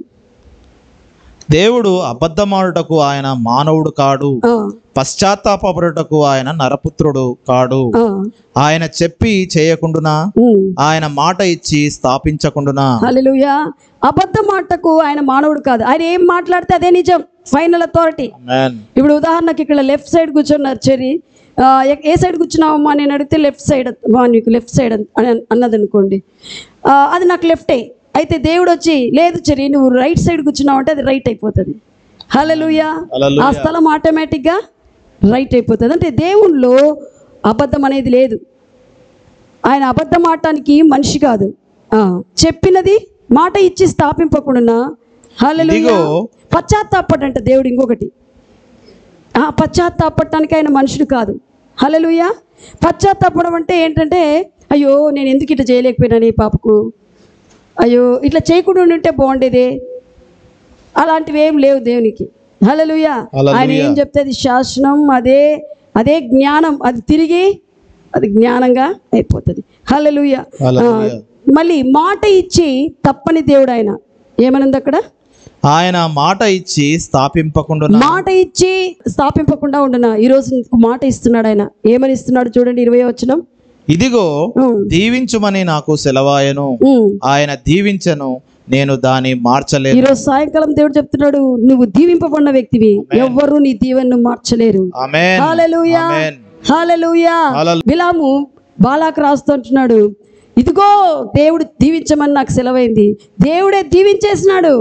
దేవుడు అబద్ధమాడుటకు ఆయన మానవుడు కాడు పశ్చాత్తాపడుటకు ఆయన నరపుత్రుడు కాడు ఆయన చెప్పి చేయకుండునా ఆయన మాట ఇచ్చి స్థాపించకుండునా హల్లెలూయా అబద్ధ మాటకు ఆయన మానవుడు కాదు ఆయన ఏం మాట్లాడితే అదే నిజం ఫైనల్ అథారిటీ ఆమేన్. ఇప్పుడు ఉదాహరణకి ఇక్కడ లెఫ్ట్ సైడ్ కూర్చున్నారు చెరి ఆ, ఎ- ఏ సైడ్ కూర్చున్నావమ్మా నేను అడిగితే లెఫ్ట్ సైడ్ మా నీకు లెఫ్ట్ సైడ్ అని అన్నది అనుకోండి ఆ, అది నాకు లెఫ్టే అయితే దేవుడు వచ్చి లేదు చెరి నువ్వు రైట్ సైడ్ కూర్చున్నావు అంటే అది రైట్ అయిపోతుంది హల్లెలూయా హల్లెలూయా. ఆ స్థలం ఆటోమేటిక్గా రైట్ అయిపోతుంది అంటే దేవుణ్ణిలో అబద్ధం అనేది లేదు ఆయన అబద్ధం ఆడటానికి మనిషి కాదు ఆ, చెప్పినది మాట ఇచ్చి స్థాపింపకుండా హల్లెలూయా ఇదిగో. పశ్చాత్తాపడంట దేవుడు ఇంకొకటి ఆ పశ్చాత్తాపడటానికి ఆయన మనుషుడు కాదు హల్లెలూయా పశ్చాత్తాపడం అంటే ఏంటంటే అయ్యో నేను ఎందుకు ఇట్లా చేయలేకపోయినాను ఈ పాపకు అయ్యో ఇట్లా చేయకుండా ఉంటే బాగుండేదే అలాంటివి ఏం లేవు దేవునికి హల్లెలూయా హల్లెలూయా. ఆయన ఏం చెప్తే అది శాసనం అదే అదే జ్ఞానం అది తిరిగి అది జ్ఞానంగా అయిపోతుంది హల్లెలూయా హల్లెలూయా. ఆ, మళ్ళీ మాట ఇచ్చి తప్పని దేవుడు ఆయన ఏమనుంది అక్కడ ఆయన మాట ఇచ్చి స్థాపింపకుండా మాట ఇచ్చి స్థాపింపకుండా ఉండనా ఈరోజు నీకు మాట ఇస్తున్నాడు ఆయన ఏమని ఇస్తున్నాడు చూడండి ఇరవై వచ్చిన ఇదిగో దీవించుమని నాకు సెలవాయను ఆయన దీవించను నేను దాన్ని మార్చలేను ఈరోజు సాయంకాలం దేవుడు చెప్తున్నాడు నువ్వు దీవింపబడిన వ్యక్తివి ఎవ్వరు నీ దీవెన్ను మార్చలేరు ఆమేన్ హల్లెలూయా ఆమేన్. హల్లెలూయా హల్లెలూయా. బిలాము బాలాకు రాస్తుంటున్నాడు ఇదిగో దేవుడు దీవించమని నాకు సెలవైంది దేవుడే దీవించేసినాడు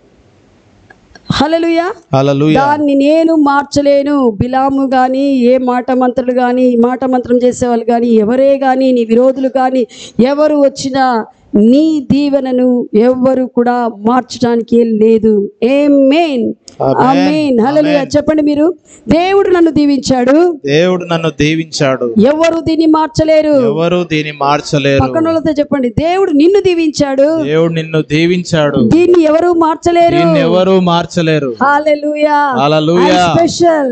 హల్లెలూయా హల్లెలూయా దాన్ని నేను మార్చలేను బిలాము కానీ ఏ మాట మంత్రులు కానీ మాట మంత్రం చేసేవాళ్ళు కానీ ఎవరే కానీ నీ విరోధులు కానీ ఎవరు వచ్చినా నీ దీవెనను ఎవ్వరు కూడా మార్చడానికి లేదు ఏ మెయిన్ ఆమేన్ హల్లెలూయా చెప్పండి మీరు దేవుడు నన్ను దీవించాడు దేవుడు నన్ను దీవించాడు ఎవరు దీన్ని మార్చలేరు ఎవరు దీన్ని మార్చలేరు పక్కన వాళ్ళతో చెప్పండి దేవుడు నిన్ను దీవించాడు దేవుడు నిన్ను దీవించాడు దీన్ని ఎవరు మార్చలేరు దీన్ని ఎవరు మార్చలేరు హాలెలూయా హల్లెలూయా స్పెషల్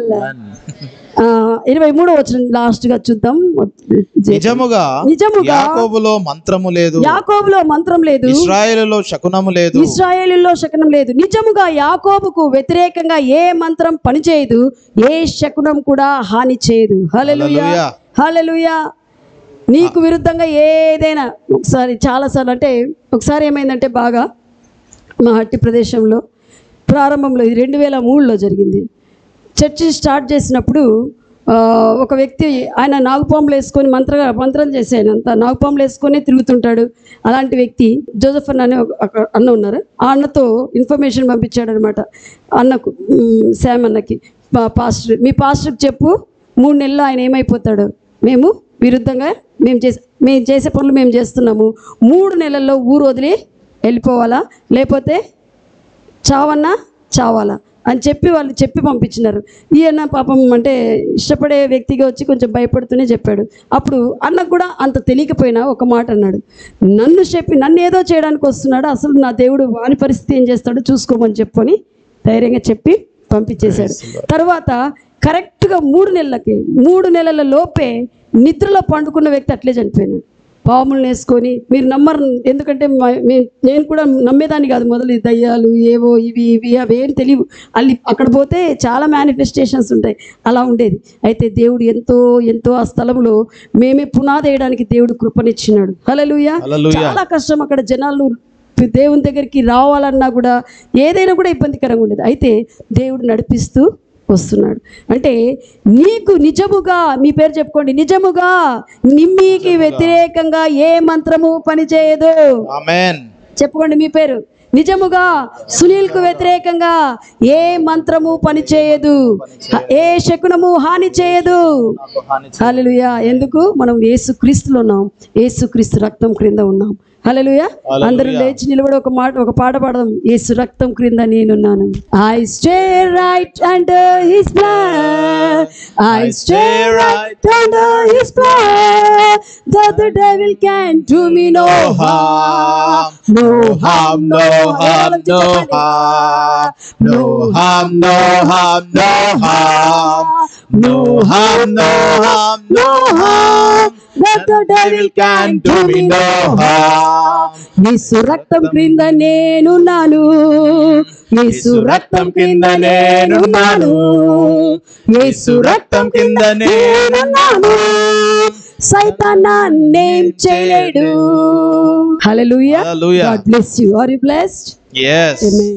ఇరవై మూడో వచ్చిన లాస్ట్ గా చూద్దాం నిజముగా నిజముగా యాకోబులో మంత్రము లేదు యాకోబులో మంత్రం లేదు ఇస్రాయేలులో శకునము లేదు ఇస్రాయేలులో శకునం లేదు నిజముగా యాకోబుకు వ్యతిరేకంగా ఏ మంత్రం పనిచేయదు ఏ శకునం కూడా హాని చేయదు హల్లెలూయా హల్లెలూయా. హల్లెలూయా నీకు విరుద్ధంగా ఏదైనా ఒకసారి చాలాసార్లు అంటే ఒకసారి ఏమైందంటే బాగా మా హట్టి ప్రదేశంలో ప్రారంభంలో ఇది రెండు వేల మూడులో జరిగింది చర్చి స్టార్ట్ చేసినప్పుడు ఆ, ఒక వ్యక్తి ఆయన నాగుపాములు వేసుకొని మంత్ర మంత్రం చేసాను అంత నాగుపాములు వేసుకొని తిరుగుతుంటాడు అలాంటి వ్యక్తి జోసఫ్ అన్న అనే ఒక ఒక అన్న ఉన్నారు ఆ అన్నతో ఇన్ఫర్మేషన్ పంపించాడు అనమాట అన్నకు ఉమ్, శామ్ అన్నకి పా- పాస్టర్ మీ పాస్టర్కి చెప్పు మూడు నెలలు ఆయన ఏమైపోతాడు మేము విరుద్ధంగా మేము చేసే మేము చేసే పనులు మేము చేస్తున్నాము మూడు నెలల్లో ఊరు వదిలి వెళ్ళిపోవాలా లేకపోతే చావన్నా చావాలా అని చెప్పి వాళ్ళు చెప్పి పంపించినారు ఈయన పాపం అంటే ఇష్టపడే వ్యక్తిగా వచ్చి కొంచెం భయపడుతూనే చెప్పాడు అప్పుడు అన్నకు కూడా అంత తెలియకపోయినా ఒక మాట అన్నాడు నన్ను చెప్పి నన్ను ఏదో చేయడానికి వస్తున్నాడు అసలు నా దేవుడు వాని పరిస్థితి ఏం చేస్తాడో చూసుకోమని చెప్పుకొని ధైర్యంగా చెప్పి పంపించేశాడు తర్వాత కరెక్ట్గా మూడు నెలలకి మూడు నెలల లోపే నిద్రలో పండుకున్న వ్యక్తి అట్లే చనిపోయినాడు పాములు వేసుకొని మీరు నమ్మరు ఎందుకంటే మా- మే- నేను కూడా నమ్మేదాన్ని కాదు మొదలు ఈ దయ్యాలు ఏవో ఇవి ఇవి అవి ఏం తెలియవు అల్లి అక్కడ పోతే చాలా మేనిఫెస్టేషన్స్ ఉంటాయి అలా ఉండేది అయితే దేవుడు ఎంతో ఎంతో ఆ స్థలంలో మేమే పునాది వేయడానికి దేవుడు కృపనిచ్చినాడు హల్లెలూయా హల్లెలూయా. చాలా కష్టం అక్కడ జనాలు దేవుని దగ్గరికి రావాలన్నా కూడా ఏదైనా కూడా ఇబ్బందికరంగా ఉండేది అయితే దేవుడు నడిపిస్తూ వస్తున్నాడు అంటే నీకు నిజముగా మీ పేరు చెప్పుకోండి నిజముగా నిమ్మీకి వ్యతిరేకంగా ఏ మంత్రము పనిచేయదు ఆమేన్ చెప్పుకోండి మీ పేరు నిజముగా సునీల్కు వ్యతిరేకంగా ఏ మంత్రము పని చేయదు ఏ శకునము హాని చేయదు హల్లెలూయా ఎందుకు మనం యేసు క్రీస్తులో ఉన్నాం యేసు క్రీస్తు రక్తం క్రింద ఉన్నాం హల్లెలూయా అందరూ లేచి నిలబడి ఒక మాట ఒక పాట పాడదాం యేసు రక్తం క్రింద నేనున్నాను I stay right under his blood I stay right under his blood that the devil can do me no harm no harm no harm no harm no harm, no harm, no harm, no harm, no harm, no harm. that the devil can do me no harm యేసు రక్తం క్రింద నేనున్నాను యేసు రక్తం కింద నేనున్నాను యేసు రక్తం కింద నేనున్నాను సైతాన్నేం చేయలేడు హల్లెలూయా Hallelujah. God bless you are you blessed Yes. Amen.